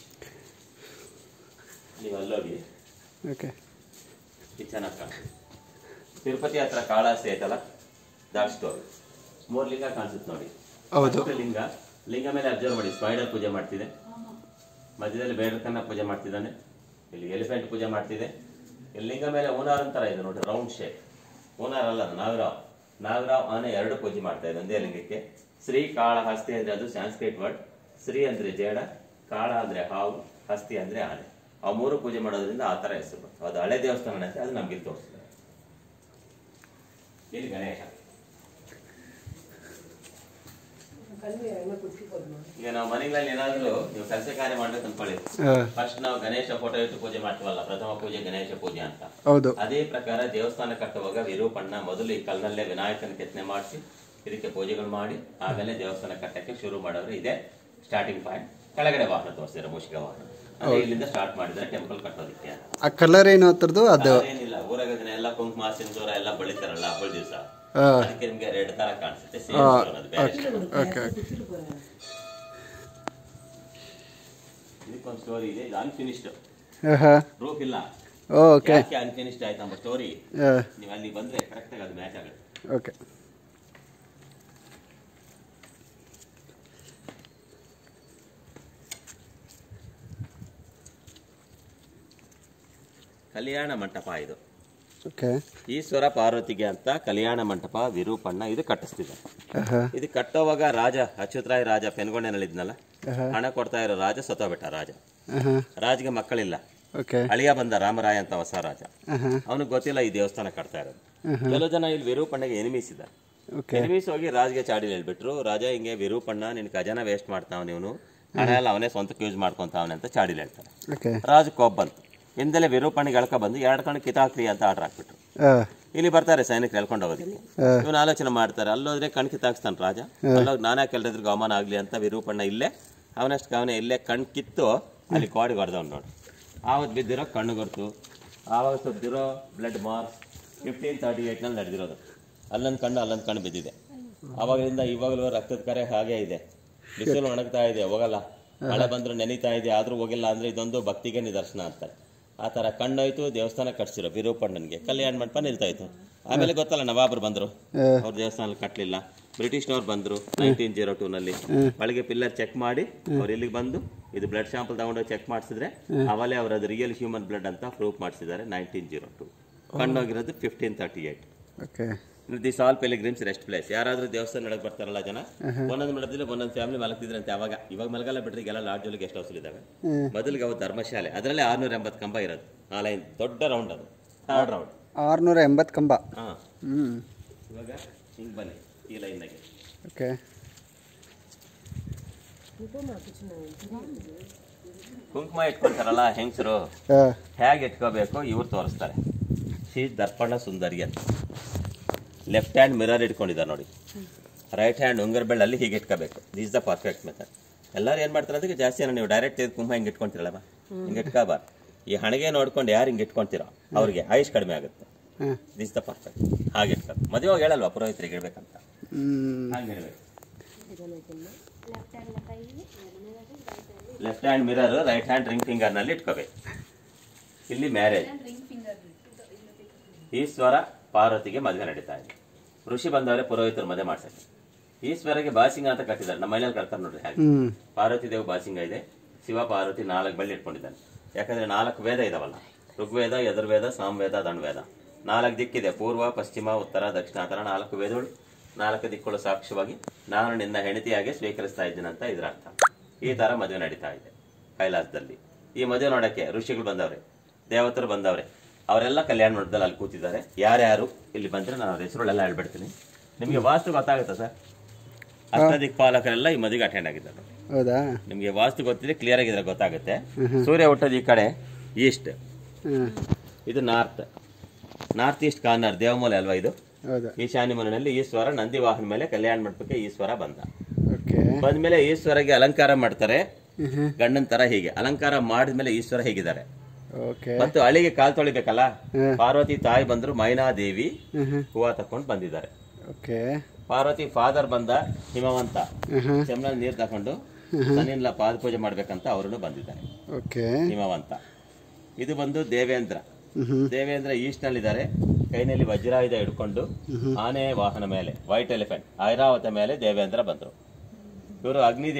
ನೀವು ಅಲ್ಲೋಗಿ ಓಕೆ ಇದು ಚೆನ್ನಾಗಿ ಕಾಣ್ತದೆ ತಿರುಪತಿ ಹತ್ರ ಕಾಳಾಸ್ತಿ ಐತಲ್ಲ ದಾಟ್ ಸ್ಟೋರಿ ಮೂರು ಲಿಂಗ ಕಾಣಿಸುತ್ತೆ ನೋಡಿ ಹೌದು ಫಸ್ಟ್ ಲಿಂಗ ಲಿಂಗ ಮೇಲೆ ಅಬ್ಸರ್ವ್ ಮಾಡಿ ಸ್ಪೈಡರ್ ಪೂಜೆ ಮಾಡ್ತಿದೆ ಮಧ್ಯದಲ್ಲಿ ಬೇಡಕನ್ನ ಪೂಜೆ ಮಾಡ್ತಿದ್ದಾನೆ ಇಲ್ಲಿ ಎಲಿಫೆಂಟ್ ಪೂಜೆ ಮಾಡ್ತಿದೆ ಇಲ್ಲಿ ಲಿಂಗ ಮೇಲೆ ಓನಾರ್ ಅಂತಾರ ಇದೆ ನೋಡಿ ರೌಂಡ್ ಶೇಪ್ ಓನಾರ್ ಅಲ್ಲ ಅದು ನಾಗರಾವ್ ನಾಗರಾವ್ ಆನೆ ಎರಡು ಪೂಜೆ ಮಾಡ್ತಾ ಇದೆ ಒಂದೇ ಲಿಂಗಕ್ಕೆ ಶ್ರೀ ಕಾಳ ಹಸ್ತಿ ಅಂದ್ರೆ ಅದು ಸಾಂಸ್ಕ್ರಿಟ್ ವರ್ಡ್ ಶ್ರೀ ಅಂದ್ರೆ ಜೇಡ ಕಾಳ ಅಂದ್ರೆ ಹಾವು ಹಸ್ತಿ ಅಂದ್ರೆ ಆನೆ ಆ ಮೂರು ಪೂಜೆ ಮಾಡೋದ್ರಿಂದ ಆ ತರ ಹೆಸರು ಬಂತು. ಅದು ಹಳೆ ದೇವಸ್ಥಾನ ಅಂತ ಅದು ನಮ್ಗೆ ಇಲ್ಲಿ ತೋರಿಸ್ತಾರೆ ಇಲ್ಲಿ ಗಣೇಶ ಈಗ ನಾವು ಮನೆಗಳಲ್ಲಿ ಏನಾದ್ರೂ ನೀವು ಕೆಲಸ ಕಾರ್ಯ ಮಾಡ್ಬೇಕು ಅನ್ಕೊಳ್ಳಿ ಹಾಂ ಫಸ್ಟ್ ನಾವು ಗಣೇಶ ಫೋಟೋ ಇಟ್ಟು ಪೂಜೆ ಮಾಡ್ತೀವಲ್ಲ ಪ್ರಥಮ ಪೂಜೆ ಗಣೇಶ ಪೂಜೆ ಅಂತ ಹೌದು ಅದೇ ಪ್ರಕಾರ ದೇವಸ್ಥಾನ ಕಟ್ಟುವಾಗ ವಿರೂಪಣ್ಣ ಮೊದಲು ಈ ಕಲ್ಲಲ್ಲೇ ವಿನಾಯಕನ ಕೆತ್ತನೆ ಮಾಡಿಸಿ ಇದಕ್ಕೆ ಪೂಜೆಗಳು ಮಾಡಿ ಆಮೇಲೆ ದೇವಸ್ಥಾನ ಕಟ್ಟಕ್ಕೆ ಶುರು ಮಾಡೋರು ಇದೆ ಸ್ಟಾರ್ಟಿಂಗ್ ಪಾಯಿಂಟ್ ಕೆಳಗಡೆ ವಾಹನ ತೋರಿಸಿದ್ರು ಮೂಷಿಕ ವಾಹನ ಅಂದ್ರೆ ಇಲ್ಲಿಂದ ಸ್ಟಾರ್ಟ್ ಮಾಡಿದ್ರೆ ಟೆಂಪಲ್ ಕಟ್ಟೋದಕ್ಕೆ ಅಂತ ಆ ಕಲರ್ ಏನು ಹತ್ರದ್ದು ಅದು ಏನಿಲ್ಲ ಊರಾಗ ಇದನ್ನ ಎಲ್ಲ ಕುಂಕುಮ ಸಿಂಧೂರ ಎಲ್ಲ ಬಳಿತಾರಲ್ಲ ಹಬ್ಬಳ ದಿವಸ ಹಾಂ ಅದಕ್ಕೆ ನಿಮ್ಗೆ ರೆಡ್ ತರ ಕಾಣಿಸುತ್ತೆ ಸೇಮ್ ಸ್ಟೋನ್ ಅದು ಬೇರೆ stone. ಓಕೆ ಇದಕ್ಕೊಂದು ಸ್ಟೋರಿ ಇದೆ ಇದು ಅನ್ಫಿನಿಶ್ಡ್ ಹಾಂ ಹಾಂ ಪ್ರೂಫ್ ಇಲ್ಲ ಓಕೆ ಯಾಕೆ ಅನ್ಫಿನಿಶ್ಡ್ ಆಯ್ತು ನಮ್ಮ ಸ್ಟೋರಿ ಹಾಂ ನೀವು ಅಲ್ಲಿ ಬಂದ್ರೆ ಕರೆಕ್ಟ್ ಆಗಿ ಅದು ಮ್ಯಾಚ್ ಆಗುತ್ತೆ ಓಕೆ ಕಲ್ಯಾಣ ಮಂಟಪ ಇದು ಓಕೆ ಈಶ್ವರ ಪಾರ್ವತಿಗೆ ಅಂತ ಕಲ್ಯಾಣ ಮಂಟಪ ವಿರೂಪಣ್ಣ ಇದು ಕಟ್ಟಿಸ್ತಿದ್ದಾರೆ ಹಾಂ ಇದು ಕಟ್ಟೋವಾಗ ರಾಜ ಅಚ್ಯುತರಾಯ ರಾಜ ಪೆನ್ಗೊಂಡೆನಲ್ಲಿದ್ನಲ್ಲ ಹಾಂ ಹಣ ಕೊಡ್ತಾ ಇರೋ ರಾಜ ಸತ್ತೋಗ್ಬಿಟ್ಟ ರಾಜ ಹಾಂ ರಾಜ್ಗೆ ಮಕ್ಕಳಿಲ್ಲ ಓಕೆ ಅಳಿಯ ಬಂದ ರಾಮರಾಯ ಅಂತ ಹೊಸ ರಾಜ ಹಾಂ ಅವನಿಗೆ ಗೊತ್ತಿಲ್ಲ ಈ ದೇವಸ್ಥಾನ ಕಟ್ತಾ ಇರೋದು ಕೆಲವು ಜನ ಇಲ್ಲಿ ವಿರೂಪಣ್ಣಗೆ ಎನಿಮೀಸ್ ಇದ್ದಾರೆ ಓಕೆ ಎನಿಮೀಸ್ ಹೋಗಿ ರಾಜ್ಗೆ ಚಾಡಿ ಹೇಳ್ಬಿಟ್ರು ರಾಜ ಹಿಂಗೆ ವಿರೂಪಣ್ಣ ನಿನ್ ಖಜಾನ ವೇಸ್ಟ್ ಮಾಡ್ತಾವ ನೀವು ಹಣ ಎಲ್ಲ ಅವನೇ ಸ್ವಂತಕ್ಕೆ ಯೂಸ್ ಮಾಡ್ಕೊಂತಾವನೆ ಅಂತ ಚಾಡಿಲ್ ಹೇಳ್ತಾರೆ ಓಕೆ ರಾಜ್ ಕೋಪ್ ಬಂತು ಹಿಂದೆಲೆ ವಿರೂಪಣ್ಣಿಗೆ ಎಳ್ಕೊ ಬಂದು ಎರಡು ಕಣ್ಣು ಕಿತಾಕ್ರಿ ಅಂತ ಆರ್ಡರ್ ಹಾಕ್ಬಿಟ್ರು ಹಾಂ ಇಲ್ಲಿ ಬರ್ತಾರೆ ಸೈನಿಕರು ಎಳ್ಕೊಂಡು ಹೋಗೋದಕ್ಕೆ ಹಾಂ ಇವನು ಆಲೋಚನೆ ಮಾಡ್ತಾರೆ ಅಲ್ಲೋದ್ರೆ ಕಣ್ ಕಿತ್ತಾಕ್ಸ್ತಾನೆ ರಾಜ ಅಲ್ಲೋಗಿ ನಾನೇ ಕೆಲ್ರದ್ರಿಗೆ ಅವಮಾನ ಆಗ್ಲಿ ಅಂತ ವಿರೂಪಣ್ಣ ಇಲ್ಲೇ ಅವನಷ್ಟು ಅವನೇ ಇಲ್ಲೇ ಕಣ್ ಕಿತ್ತು ಅಲ್ಲಿ ಕೋಡಿಗೆ ಹೊಡೆದವ್ನು ನೋಡಿ ಆವತ್ತು ಬಿದ್ದಿರೋ ಕಣ್ಣು ಗೊತ್ತು ಆವಾಗ ಸುದ್ದಿರೋ ಬ್ಲಡ್ ಮಾರ್ಕ್ಸ್ ಫಿಫ್ಟೀನ್ ತರ್ಟಿ ಏಯ್ಟ್ನಲ್ಲಿ ನಡೆದಿರೋದು ಅಲ್ಲೊಂದು ಕಣ್ಣು ಅಲ್ಲೊಂದು ಕಣ್ಣು ಬಿದ್ದಿದೆ ಆವಾಗಲಿಂದ ಇವಾಗಲೂ ರಕ್ತದ ಕರೆ ಹಾಗೆ ಇದೆ ಬಿಸಿಲು ಒಣಗ್ತಾ ಇದೆ ಹೋಗಲ್ಲ ಮಳೆ ಬಂದ್ರು ನೆನೀತಾ ಇದೆ ಆದ್ರೂ ಹೋಗಿಲ್ಲ ಅಂದ್ರೆ ಇದೊಂದು ಭಕ್ತಿಗೆ ನಿದರ್ಶನ ಅಂತಾರೆ ಆ ಥರ ಕಣ್ಣೋಯ್ತು ದೇವಸ್ಥಾನ ಕಟ್ಸಿರೋ ವಿರೂಪಣ್ಣನಿಗೆ ಕಲ್ಯಾಣ ಮಂಟಪ ನಿಲ್ತಾಯ್ತು ಆಮೇಲೆ ಗೊತ್ತಲ್ಲ ನವಾಬರು ಬಂದರು ಅವ್ರ ದೇವಸ್ಥಾನ ಕಟ್ಟಲಿಲ್ಲ ಬ್ರಿಟಿಷ್ನವ್ರು ಬಂದರು ನೈನ್ಟೀನ್ ಜೀರೋ ಟೂನಲ್ಲಿ ಒಳಗೆ ಪಿಲ್ಲರ್ ಚೆಕ್ ಮಾಡಿ ಅವ್ರು ಇಲ್ಲಿಗೆ ಬಂದು ಇದು ಬ್ಲಡ್ ಸ್ಯಾಂಪಲ್ ತಗೊಂಡೋಗಿ ಚೆಕ್ ಮಾಡಿಸಿದ್ರೆ ಅವಲೇ ಅವ್ರು ಅದು ರಿಯಲ್ ಹ್ಯೂಮನ್ ಬ್ಲಡ್ ಅಂತ ಪ್ರೂಫ್ ಮಾಡಿಸಿದ್ದಾರೆ ನೈನ್ಟೀನ್ ಜೀರೋ ಟು ಕಣ್ಣೋಗಿರೋದು fifteen thirty eight okay this all pilgrims rest place ಯಾರಾದ್ರೂ ದೇವಸ್ಥಾನ ಒಳಗೆ ಬರ್ತಾರಲ್ಲ ಜನ ಒಂದೊಂದು ಮಠದಲ್ಲಿ ಒಂದೊಂದು ಫ್ಯಾಮಿಲಿ ಮಲಗ್ತಿದ್ರಂತೆ ಅವಾಗ ಇವಾಗ ಮಲಗಲ್ಲ ಬಿಡ್ರಿ ಈಗೆಲ್ಲ ಲಾಡ್ಜ್ ಒಳಗೆ ಗೆಸ್ಟ್ ಹೌಸ್ ಇದಾವೆ ಮೊದಲಿಗೆ ಅವು ಧರ್ಮಶಾಲೆ ಅದರಲ್ಲೇ ಆರ್ನೂರ ಎಂಬತ್ತು ಕಂಬ ಇರೋದು ಆ ಲೈನ್ ದೊಡ್ಡ ರೌಂಡ್ ಅದು ಥರ್ಡ್ ರೌಂಡ್ ಆರುನೂರ ಎಂಬತ್ತು ಕಂಬ ಹಾ ಹ್ಞೂ ಇವಾಗ ಹಿಂಗೆ ಬನ್ನಿ ಈ ಲೈನ್ನಾಗೆ ಓಕೆ ಕುಂಕುಮ ಇಟ್ಕೊಳ್ತಾರಲ್ಲ ಹೆಂಗಸರು ಹಾಂ ಹೇಗೆ ಇಟ್ಕೋಬೇಕು ಇವ್ರು ತೋರಿಸ್ತಾರೆ ಶ್ರೀ ದರ್ಪಣ ಸುಂದರಿ ಅಂತ ಲೆಫ್ಟ್ ಹ್ಯಾಂಡ್ ಮಿರರ್ ಇಟ್ಕೊಂಡಿದ್ದಾರೆ ನೋಡಿ ರೈಟ್ ಹ್ಯಾಂಡ್ ಉಂಗರ್ ಬೆಳ್ಳಲ್ಲಿ ಹೀಗೆ ಇಟ್ಕೋಬೇಕು ದಿಸ್ ದ ಪರ್ಫೆಕ್ಟ್ ಮೆಥಡ್ ಎಲ್ಲರೂ ಏನು ಮಾಡ್ತಾರೆ ಅದಕ್ಕೆ ಜಾಸ್ತಿ ಏನೋ ನೀವು ಡೈರೆಕ್ಟ್ ತೆಗೆದು ಕುಂಭ ಹಿಂಗೆ ಇಟ್ಕೊಂತೀರಲ್ಲವ ಹಿಂಗೆ ಇಟ್ಕೋಬಾರ್ದು ಈ ಹಣಗೆ ನೋಡ್ಕೊಂಡು ಯಾರು ಹಿಂಗೆ ಇಟ್ಕೊಂತೀರೋ ಅವ್ರಿಗೆ ಆಯುಷ್ ಕಡಿಮೆ ಆಗುತ್ತೆ ಹಾಂ ದಿಸ್ ದ ಪರ್ಫೆಕ್ಟ್ ಹಾಗೆ ಇಟ್ಕೋಬೇಕು ಮದುವೆ ಹೇಳಲ್ವಾ ಪುರೋಹಿತರಿಗೆ ಇಡ್ಬೇಕಂತ ಹ್ಞೂ ಹಾಗೆ ಇಡಬೇಕು left hand mirror right hand ring finger ನಲ್ಲಿ ಇಟ್ಕೋಬೇಕು ಇಲ್ಲಿ ಮ್ಯಾರೇಜ್ ಈಶ್ವರ ಪಾರ್ವತಿಗೆ ಮದುವೆ ನಡೀತಾ ಇದೆ ಋಷಿ ಬಂದವರೇ ಪುರೋಹಿತರು ಮದುವೆ ಮಾಡ್ಸಕ್ಕೆ ಈಶ್ವರಗೆ ಬಾಸಿಂಗ ಅಂತ ಕಟ್ಟಿದ್ದಾರೆ ನಮ್ಮ ಮನೇಲಿ ಕಟ್ತಾರೆ ನೋಡ್ರಿ ಹಾಗೆ ಹ್ಞೂ ಪಾರ್ವತಿ ದೇವ್ ಬಾಸಿಂಗ ಇದೆ ಶಿವ ಪಾರ್ವತಿ ನಾಲ್ಕು ಬೆಳ್ಳಿ ಇಟ್ಕೊಂಡಿದ್ದಾನೆ ಯಾಕಂದ್ರೆ ನಾಲ್ಕು ವೇದ ಇದಾವಲ್ಲ ಋಗ್ವೇದ ಯಜುರ್ವೇದ ಸಾಮವೇದ ದಂಡವೇದ ನಾಲ್ಕು ದಿಕ್ಕಿದೆ ಪೂರ್ವ ಪಶ್ಚಿಮ ಉತ್ತರ ದಕ್ಷಿಣ ಆ ಥರ ನಾಲ್ಕು ವೇದಗಳು ನಾಲ್ಕು ದಿಕ್ಕುಗಳು ಸಾಕ್ಷ್ಯವಾಗಿ ನಾನು ನಿನ್ನ ಹೆಂಡತಿಯಾಗಿ ಸ್ವೀಕರಿಸ್ತಾ ಇದ್ದೀನಿ ಅಂತ ಇದ್ರ ಅರ್ಥ ಈ ತರ ಮದುವೆ ನಡೀತಾ ಇದೆ ಕೈಲಾಸದಲ್ಲಿ ಈ ಮದುವೆ ನೋಡಕ್ಕೆ ಋಷಿಗಳು ಬಂದವ್ರೆ ದೇವತರು ಬಂದವ್ರೆ ಅವರೆಲ್ಲ ಕಲ್ಯಾಣ ಮಂಟಪದಲ್ಲಿ ಅಲ್ಲಿ ಕೂತಿದ್ದಾರೆ ಯಾರ್ಯಾರು ಇಲ್ಲಿ ಬಂದ್ರೆ ನಾನು ಅವ್ರ ಹೆಸರುಗಳೆಲ್ಲ ಹೇಳ್ಬಿಡ್ತೀನಿ ನಿಮಗೆ ವಾಸ್ತು ಗೊತ್ತಾಗುತ್ತಾ ಸರ್ ಅಷ್ಟದಿಕ್ಪಾಲಕರೆಲ್ಲ ಈ ಮದುವೆಗೆ ಅಟೆಂಡ್ ಆಗಿದ್ದಾರೆ ಹೌದಾ ನಿಮಗೆ ವಾಸ್ತು ಗೊತ್ತಿದ್ರೆ ಕ್ಲಿಯರ್ ಆಗಿದ್ರೆ ಗೊತ್ತಾಗುತ್ತೆ ಸೂರ್ಯ ಹುಟ್ಟೋದು ಈ ಕಡೆ ಈಸ್ಟ್ ಹಾಂ ಇದು ನಾರ್ತ್ ನಾರ್ತ್ ಈಸ್ಟ್ ಕಾರ್ನರ್ ದೇವಮೂಲೆ ಅಲ್ವಾ ಇದು ಹೌದಾ ಈಶಾನ್ಯ ಮನೆಯಲ್ಲಿ ಈಶ್ವರ ನಂದಿ ವಾಹನ ಮೇಲೆ ಕಲ್ಯಾಣ ಮಂಟಪಕ್ಕೆ ಈಶ್ವರ ಬಂದ ಓಕೆ ಬಂದ್ಮೇಲೆ ಈಶ್ವರಗೆ ಅಲಂಕಾರ ಮಾಡ್ತಾರೆ ಹ್ಞೂ ಗಂಡನ ತರ ಹೀಗೆ ಅಲಂಕಾರ ಮಾಡಿದ್ಮೇಲೆ ಈಶ್ವರ ಹೇಗಿದ್ದಾರೆ ಓಕೆ ಮತ್ತು ಅಳಿಗೆ ಕಾಲ್ ತೊಳಿಬೇಕಲ್ಲ ಹ್ಮ್. ಪಾರ್ವತಿ ತಾಯಿ ಬಂದ್ರು ಮೈನಾದೇವಿ ಹ್ಞೂ ಹ್ಞೂ ಹೂವ ತಕೊಂಡು ಬಂದಿದ್ದಾರೆ ಓಕೆ ಪಾರ್ವತಿ ಫಾದರ್ ಬಂದ ಹಿಮವಂತ ಹ್ಞೂ ಹ್ಞೂ ಚೆಮ್ನಲ್ಲಿ ನೀರು ತಕೊಂಡು ಸನಿಲ್ಲ ಪಾದ ಪೂಜೆ ಮಾಡ್ಬೇಕಂತ ಅವರನ್ನು ಬಂದಿದ್ದಾರೆ ಓಕೆ ಹಿಮವಂತ ಇದು ಬಂದು ದೇವೇಂದ್ರ ಹ್ಞೂ ದೇವೇಂದ್ರ ಈಸ್ಟ್ ನಲ್ಲಿದ್ದಾರೆ ಕೈನಲ್ಲಿ ವಜ್ರಾಯುಧ ಹಿಡ್ಕೊಂಡು ಆನೆ ವಾಹನ ಮೇಲೆ ವೈಟ್ ಎಲಿಫೆಂಟ್ ಐರಾವತ ಮೇಲೆ ದೇವೇಂದ್ರ ಬಂದರು ಇವರು ಅಗ್ನಿದೇವ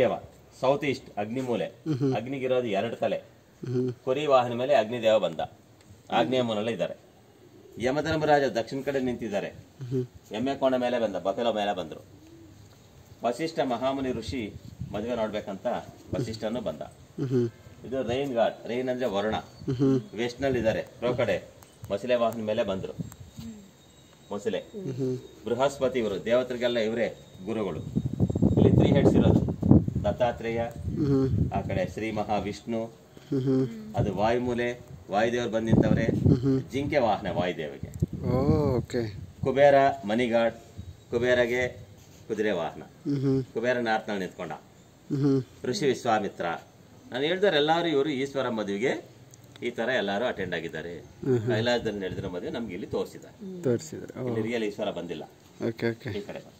ಸೌತ್ ಈಸ್ಟ್ ಅಗ್ನಿಮೂಲೆ ಅಗ್ನಿಗಿರೋದು ಎರಡು ತಲೆ ಹ್ಞೂ ಕುರಿ ವಾಹನ ಮೇಲೆ ಅಗ್ನಿದೇವ ಬಂದ ಆಗ್ನೇಯ ಮೂಲಲ್ಲಿ ಇದ್ದಾರೆ ಯಮಧರ್ಮರಾಜ ದಕ್ಷಿಣ ಕಡೆ ನಿಂತಿದ್ದಾರೆ ಹ್ಞೂ ಎಮ್ಮೆ ಕೋಣ ಮೇಲೆ ಬಂದ ಬಫೆಲೋ ಮೇಲೆ ಬಂದರು ವಸಿಷ್ಠ ಮಹಾಮುನಿ ಋಷಿ ಮದುವೆ ನೋಡ್ಬೇಕಂತ ವಸಿಷ್ಠನು ಬಂದ ಹ್ಞೂ ಇದು ರೈನ್ ಗಾಡ್ ರೈನ್ ಅಂದ್ರೆ ವರುಣ ಹ್ಞೂ ವೆಸ್ಟ್ ನಲ್ಲಿ ಇದ್ದಾರೆ ಪ್ರೋ ಕಡೆ ಮೊಸಳೆ ವಾಹನ ಮೇಲೆ ಬಂದ್ರು ಮೊಸಳೆ ಹ್ಞೂ ಬೃಹಸ್ಪತಿ ಇವರು ದೇವತರಿಗೆಲ್ಲ ಇವರೇ ಗುರುಗಳು ಇಲ್ಲಿ ತ್ರೀ ಹೆಡ್ಸ್ ಇರೋದು ದತ್ತಾತ್ರೇಯ ಹ್ಞೂ ಆ ಕಡೆ ಶ್ರೀ ಮಹಾವಿಷ್ಣು ಹ್ಞೂ ಅದು ವಾಯುಮೂಲೆ ವಾಯುದೇವರು ಬಂದು ನಿಂತವ್ರೆ ಜಿಂಕೆ ವಾಹನ ವಾಯುದೇವಿಗೆ ಓಕೆ ಕುಬೇರ ಮನಿಗಾಡ್ ಕುಬೇರಗೆ ಕುದುರೆ ವಾಹನ ಹ್ಞೂ ಕುಬೇರ ನಾರ್ತ್ನಲ್ಲಿ ನಿಂತ್ಕೊಂಡ ಹ್ಞೂ ಋಷಿ ವಿಶ್ವಾಮಿತ್ರ ನಾನು ಹೇಳಿದ್ರೆ ಎಲ್ಲರೂ ಇವರು ಈಶ್ವರ ಮದುವೆಗೆ ಈ ತರ ಎಲ್ಲರೂ ಅಟೆಂಡ್ ಆಗಿದ್ದಾರೆ ಕೈಲಾಸದಲ್ಲಿ ನಡೆದಿರೋ ಮದುವೆ ನಮ್ಗೆ ಇಲ್ಲಿ ತೋರಿಸಿದ್ದಾರೆ ತೋರಿಸಿದ್ರೆ ಓ ಇಲ್ಲಿ ರಿಯಲ್ ಈಶ್ವರ ಬಂದಿಲ್ಲ ಓಕೆ ಓಕೆ ಈ ಕಡೆ ಬನ್ನಿ.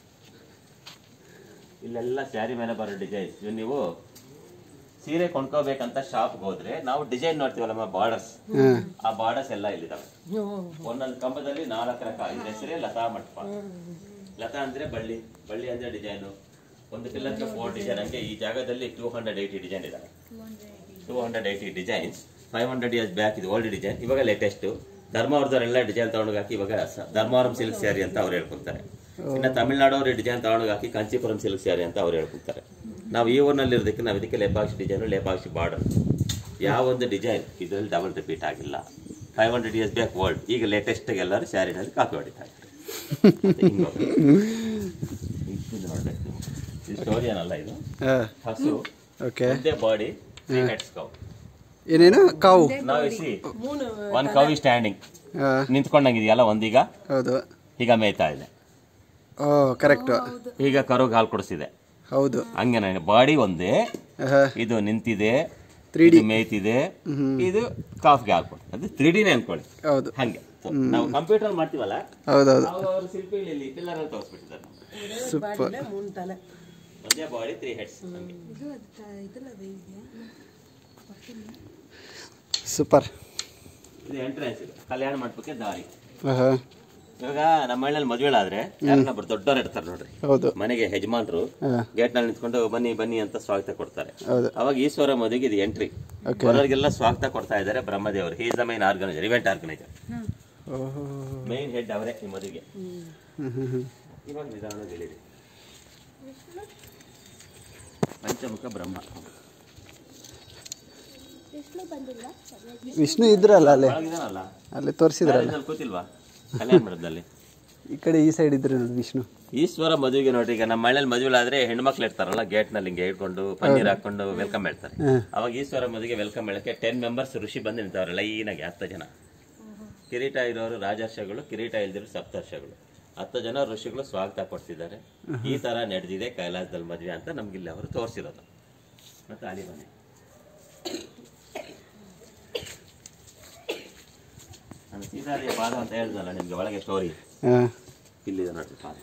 ಇಲ್ಲೆಲ್ಲ ಸ್ಯಾರಿ ಮೇಲೆ ಬರೋ ಡಿಸೈನ್ಸ್ ಇವು ನೀವು ಸೀರೆ ಕೊಂಡ್ಕೋಬೇಕಂತ ಶಾಪ್ಗೆ ಹೋದ್ರೆ ನಾವು ಡಿಸೈನ್ ನೋಡ್ತೀವಲ್ಲಮ್ಮ ಬಾರ್ಡರ್ಸ್ ಹಾಂ ಆ ಬಾರ್ಡರ್ಸ್ ಎಲ್ಲ ಇಲ್ಲಿದಾವೆ ಒಂದೊಂದು ಕಂಬದಲ್ಲಿ ನಾಲ್ಕು ರಕ ಇದ್ರ ಹೆಸರೇ ಲತಾ ಮಂಟಪ ಲತಾ ಅಂದ್ರೆ ಬಳ್ಳಿ ಬಳ್ಳಿ ಅಂದ್ರೆ ಡಿಸೈನು ಒಂದು ಪಿಲ್ಲರ್ಗೆ ಫೋರ್ ಡಿಸೈನ್ ಹಂಗೆ ಈ ಜಾಗದಲ್ಲಿ ಟೂ ಹಂಡ್ರೆಡ್ ಏಯ್ಟಿ ಡಿಸೈನ್ ಇದಾವೆ two hundred eighty designs five hundred years back ಇದು ಓಲ್ಡ್ ಡಿಸೈನ್ ಇವಾಗ ಲೇಟೆಸ್ಟ್ ಧರ್ಮವರದವರೆಲ್ಲ ಡಿಸೈನ್ ತಗೊಂಡೋಗಿ ಹಾಕಿ ಇವಾಗ ಸ- ಧರ್ಮವರಂ ಸಿಲ್ಕ್ ಸ್ಯಾರಿ ಅಂತ ಅವ್ರು ಹೇಳ್ಕೊತಾರೆ ಇನ್ನು ತಮಿಳ್ನಾಡವ್ರು ಡಿಸೈನ್ ತಗೊಂಡೋಗಿ ಹಾಕಿ ಕಾಂಚೀಪುರಂ ಸಿಲ್ಕ್ ಸ್ಯಾರಿ ಅಂತ ಅವ್ರು ಹೇಳ್ಕೊತಾರೆ ನಾವು ಈ ಊರಿನಲ್ಲಿ ಇರೋದಕ್ಕೆ ನಾವು ಇದಕ್ಕೆ ಲೇಪಾಕ್ಷಿ ಡಿಸೈನು ಲೇಪಾಕ್ಷಿ ಬಾರ್ಡರ್ ಯಾವ ಒಂದು ಡಿಸೈನ್ ಇದರಲ್ಲಿ ಡಬಲ್ ರಿಪೀಟ್ ಆಗಿಲ್ಲ five hundred years back world ಈಗ ಲೇಟೆಸ್ಟ್ ಎಲ್ಲರೂ ಸ್ಯಾರಿನಲ್ಲಿ ಕಾಪಿ ಹೊಡಿತಾ ಇದ್ದಾರೆ ಮತ್ತೆ ಹಿಂಗ್ ಹೋಗ್ಬೇಕು. ಇದು ನೋಡ್ಬೇಕು ನೀವು. ಇದು ಸ್ಟೋರಿ ಏನಲ್ಲ ಇದು ಹಾಂ ಹಸು ಓಕೆ ಒಂದೇ ಬಾಡಿ ಹೆಡ್ಸ್ ಕೌ ಏನೇನು ಕಾವು ನಾವು ಸಿ ಒನ್ ಕೌ ಸ್ಟ್ಯಾಂಡಿಂಗ್ ಹಾಂ ನಿಂತ್ಕೊಂಡಂಗಿದೆಯಲ್ಲ ಒಂದೀಗ ಹೌದು ಈಗ ಮೇಯ್ತಾ ಇದೆ ಓ ಕರೆಕ್ಟು ಈಗ ಕರುಗೆ ಹಾಲು ಕೊಡಿಸಿದೆ ಹೌದು ಹಂಗೆ ಬಾಡಿ ಒಂದೇ ಹಾಂ ಇದು ನಿಂತಿದೆ 3D. ಇದು ಮೇಯ್ತಿದೆ ಇದು ಕಾಫ್ಗೆ ಹಾಕ್ಕೊಡಿ ಅದು ತ್ರೀ ಡಿನೇ ಅನ್ಕೊಳ್ಳಿ ಹೌದು ಹಂಗೆ So, ನಾವು ಕಂಪ್ಯೂಟರ್ ಮಾಡ್ತೀವಲ್ಲ ಹೌದೌದು ಅವಾಗ ಅವರು ಶಿಲ್ಪಿಗಳು ಇಲ್ಲಿ ಪಿಲ್ಲರ್ ಅಲ್ಲಿ ತೋರಿಸ್ಬಿಟ್ಟಿದ್ದಾರೆ ನಮ್ಗೆ. ಸೂಪರ್ ಒಂದೇ ಬಾಡಿ ತ್ರೀ ಹೆಡ್ಸ್ ಸೂಪರ್ ಇದು ಎಂಟ್ರೆನ್ಸ್ ಇದು ಕಲ್ಯಾಣ ಮಂಟಪಕ್ಕೆ ದಾರಿ ಹಾಂ ಇವಾಗ ನಮ್ಮ ಮನೇಲಿ ಮದುವೆಳಾದ್ರೆ ಯಾರನ್ನೊಬ್ರು ದೊಡ್ಡವ್ರು ಇರ್ತಾರೆ ನೋಡ್ರಿ ಹೌದು ಮನೆಗೆ ಯಜಮಾನ್ರು ಹಾಂ ಗೇಟ್ ನಲ್ಲಿ ನಿಂತ್ಕೊಂಡು ಬನ್ನಿ ಬನ್ನಿ ಅಂತ ಸ್ವಾಗತ ಕೊಡ್ತಾರೆ ಹೌದು ಅವಾಗ ಈಶ್ವರ ಮದುವೆಗೆ ಇದು ಎಂಟ್ರಿ Okay. ಬರೋರಿಗೆಲ್ಲ ಸ್ವಾಗತ ಕೊಡ್ತಾ ಇದ್ದಾರೆ ಬ್ರಹ್ಮದೇವರು he's the main organiser event organiser ಓಹೋ ಮೈನ್ ಹೆಡ್ ಅವರೇ ಈ ಮದುವೆಗೆ ಹ್ಞೂ ಹ್ಞೂ ಹ್ಞೂ ಇವಾಗ ನಿಧಾನ ಹೇಳಿದೆ ಪಂಚಮುಖ ಬ್ರಹ್ಮ ವಿಷ್ಣು ಇದ್ರಲ್ಲ ಅಲ್ಲಿ ಒಳಗಿದಾನಲ್ಲ ಅಲ್ಲಿ ತೋರಿಸಿದ್ರಲ್ಲ ಇದ್ರಲ್ಲಿ ಕೂತಿಲ್ವಾ ಕಲ್ಯಾಣ ಮಂಟಪದಲ್ಲಿ ಈ ಕಡೆ ಈ ಸೈಡ್ ಇದ್ರೆ ನೋಡಿ ವಿಷ್ಣು ಈಶ್ವರ ಮದುವೆಗೆ ನೋಡ್ರಿ ಈಗ ನಮ್ಮ ಮನೇಲಿ ಮದುವೆ ಆದ್ರೆ ಹೆಣ್ಮಕ್ಳು ಇರ್ತಾರಲ್ಲ ಗೇಟ್ ನಲ್ಲಿ ಹಿಂಗೆ ಇಟ್ಕೊಂಡು ಪನ್ನೀರ್ ಹಾಕೊಂಡು ವೆಲ್ಕಮ್ ಹೇಳ್ತಾರೆ ಹಾಂ ಅವಾಗ ಈಶ್ವರ ಮದುವೆಗೆ ವೆಲ್ಕಮ್ ಹೇಳಕ್ಕೆ ಟೆನ್ ಮೆಂಬರ್ಸ್ ಋಷಿ ಬಂದು ನಿಂತವ್ರೆ ಲೈನಾಗಿ ಹತ್ತು ಜನ ಕಿರೀಟ ಇರೋರು ರಾಜರ್ಷಗಳು ಕಿರೀಟ ಇಲ್ದಿರೋ ಸಪ್ತರ್ಷಗಳು ಹತ್ತು ಜನ ಋಷಿಗಳು ಸ್ವಾಗತ ಕೊಡ್ತಿದ್ದಾರೆ ಈ ತರ ನಡೆದಿದೆ ಕೈಲಾಸದಲ್ಲಿ ಮದುವೆ ಅಂತ ನಮ್ಗೆ ಇಲ್ಲಿ ಅವರು ತೋರಿಸಿರೋದು ಮತ್ತೆ ಅಲ್ಲಿ ಬನ್ನಿ ನಾನು ಸೀತಾರಿಯ ಪಾದ ಅಂತ ಹೇಳಿದ್ನಲ್ಲ ನಿಮ್ಗೆ ಒಳಗೆ ಸ್ಟೋರಿ ಹಾಂ ಇಲ್ಲಿದೆ ನೋಡ್ರಿ ಪಾದ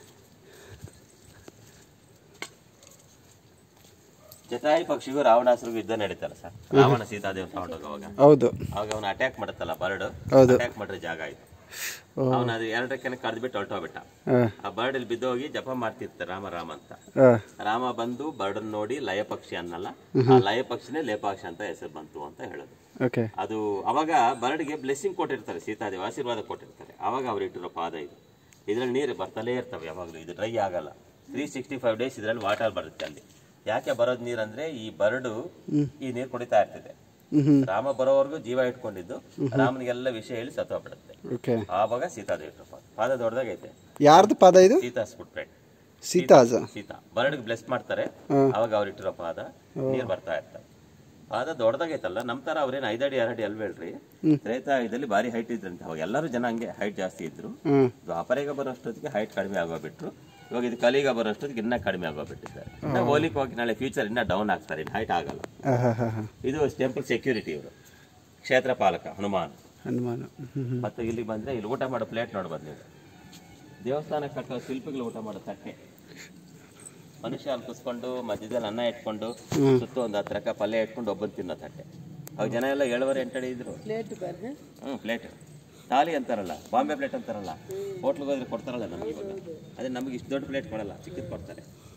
ಜಟಾಯಿ ಪಕ್ಷಿಗೂ ರಾವಣಾಸುರಿಗೂ ಯುದ್ಧ ನಡೀತಲ್ಲ ಸರ್ ರಾವಣ ಸೀತಾದೇವ್ ತಗೊಂಡೋಗುವಾಗ ಹೌದು ಅವಾಗ ಅವನು ಅಟ್ಯಾಕ್ ಮಾಡುತ್ತಲ್ಲ ಬರ್ಡ್ ಹೌದು ಅಟ್ಯಾಕ್ ಮಾಡ್ರೆ ಜಾಗ ಇದು ಓ ಅವನು ಅದು ಎರಡಕ್ಕೆ ಕರೆದ್ಬಿಟ್ಟು ಹೊರಟೋಗ್ಬಿಟ್ಟ ಹಾಂ ಆ ಬರ್ಡ್ ಇಲ್ಲಿ ಬಿದ್ದೋಗಿ ಜಪ ಮಾಡ್ತಿರ್ತಾರೆ ರಾಮ ರಾಮ ಅಂತ ಹಾಂ ರಾಮ ಬಂದು ಬರ್ಡ್ ನೋಡಿ ಲಯ ಪಕ್ಷಿ ಅನ್ನಲ್ಲ ಆ ಲಯ ಪಕ್ಷಿನೇ ಲೇಪಾಕ್ಷಿ ಅಂತ ಹೆಸರು ಬಂತು ಅಂತ ಹೇಳೋದು ಓಕೆ ಅದು ಅವಾಗ ಬರ್ಡ್ಗೆ ಬ್ಲೆಸ್ಸಿಂಗ್ ಕೊಟ್ಟಿರ್ತಾರೆ ಸೀತಾದೇವಿ ಆಶೀರ್ವಾದ ಕೊಟ್ಟಿರ್ತಾರೆ ಅವಾಗ ಅವ್ರು ಇಟ್ಟಿರೋ ಪಾದ ಇದು ಇದ್ರಲ್ಲಿ ನೀರು ಬರ್ತಲೇ ಇರ್ತವೆ ಯಾವಾಗಲೂ ಇದು ಡ್ರೈ ಆಗಲ್ಲ ತ್ರೀ ಸಿಕ್ಸ್ಟಿ ಫೈವ್ ಡೇಸ್ ಇದ್ರಲ್ಲಿ ವಾಟರ್ ಬರುತ್ತೆ ಅಲ್ಲಿ ಯಾಕೆ ಬರೋದು ನೀರು ಅಂದ್ರೆ ಈ ಬರ್ಡು ಈ ನೀರು ಕುಡಿತಾ ಇರ್ತದೆ ಹ್ಞೂ ಹ್ಞೂ ರಾಮ ಬರೋವರೆಗೂ ಜೀವ ಇಟ್ಕೊಂಡಿದ್ದು ರಾಮನಿಗೆಲ್ಲ ವಿಷಯ ಹೇಳಿ ಸತ್ತೋಗ್ಬಿಡುತ್ತೆ ಓಕೆ ಆವಾಗ ಸೀತಾದೇವಿ ಇಟ್ರು ಪಾದ ಪಾದ ದೊಡ್ಡದಾಗೈತೆ ಯಾರ್ದು ಪಾದ ಇದು ಸೀತಾಸ್ ಫುಟ್ ಪ್ರಿಂಟ್ ಸೀತಾಜ ಸೀತಾ ಬರ್ಡ್ಗೆ ಬ್ಲೆಸ್ ಮಾಡ್ತಾರೆ ಹ್ಮ್. ಅವಾಗ ಅವ್ರು ಇಟ್ಟಿರೋ ಪಾದ ನೀರ್ ಬರ್ತಾ ಇರ್ತಾರೆ ಪಾದ ದೊಡ್ಡದಾಗೈತಲ್ಲ ನಮ್ ತರ ಅವ್ರೇನ್ ಐದಡಿ ಎರಡಿ ಅಲ್ವೇಳ್ರಿ ತ್ರೇತಾಯುಗದಲ್ಲಿ ಭಾರಿ ಹೈಟ್ ಇದ್ರಂತೆ ಅವಾಗ ಎಲ್ಲರೂ ಜನ ಹಂಗೆ ಹೈಟ್ ಜಾಸ್ತಿ ಇದ್ರು ಹ್ಞೂ ದ್ವಾಪರೆಗೆ ಬರೋಷ್ಟೊತ್ತಿಗೆ ಹೈಟ್ ಕಡಿಮೆ ಆಗೋಗ್ಬಿಟ್ರು ಇವಾಗ ಇದು ಕಲಿಗ ಬರೋಷ್ಟೊತ್ತಿಗೆ ಇನ್ನ ಕಡಿಮೆ ಆಗೋಗ್ಬಿಟ್ಟಿದ್ದಾರೆ ಇನ್ನ ಹೋಲಿಕ್ ಹೋಗಿ ನಾಳೆ ಫ್ಯೂಚರ್ ಇನ್ನ ಡೌನ್ ಆಗ್ತಾರೆ ಇನ್ನು ಹೈಟ್ ಆಗಲ್ಲ ಹಾಂ ಹಾಂ ಹಾಂ ಹಾಂ ಇದು ಟೆಂಪಲ್ ಸೆಕ್ಯೂರಿಟಿ ಇವರು ಕ್ಷೇತ್ರ ಪಾಲಕ ಹನುಮಾನ್ ಹನುಮಾನ ಹ್ಞೂ ಹ್ಞೂ ಮತ್ತೆ ಇಲ್ಲಿ ಬಂದ್ರೆ ಇಲ್ಲಿ ಊಟ ಮಾಡೋ ಪ್ಲೇಟ್ ನೋಡ್ಬೋದು ನೀವು ದೇವಸ್ಥಾನ ಕಟ್ಟೋ ಶಿಲ್ಪಿಗಳು ಊಟ ಮಾಡೋ ತಟ್ಟೆ ಮನುಷ್ಯ ಅಲ್ಲಿ ಕುಸ್ಕೊಂಡು ಮಧ್ಯದಲ್ಲಿ ಅನ್ನ ಇಟ್ಕೊಂಡು ಸುತ್ತ ಒಂದು ಹತ್ತು ರಕ ಪಲ್ಯ ಇಟ್ಕೊಂಡು ಒಬ್ಬನ್ ತಿನ್ನೋ ತಟ್ಟೆ ಅವಾಗ ಜನ ಎಲ್ಲ ಏಳುವರೆ ಎಂಟಡಿ ಇದ್ರು ಹ್ಮ್ ಪ್ಲೇಟ್ ತಾಲಿ ಅಂತಾರಲ್ಲ ಬಾಂಬೆ ಪ್ಲೇಟ್ ಅಂತಾರಲ್ಲ ಹೋಟ್ಲಿಗೆ ಹೋದ್ರೆ ಕೊಡ್ತಾರಲ್ಲ ನಮ್ಗೆ ಇವಾಗ ಅದೇ ನಮ್ಗೆ ಇಷ್ಟು ದೊಡ್ಡ ಪ್ಲೇಟ್ ಕೊಡಲ್ಲ ಚಿಕ್ಕದು ಕೊಡ್ತಾರೆ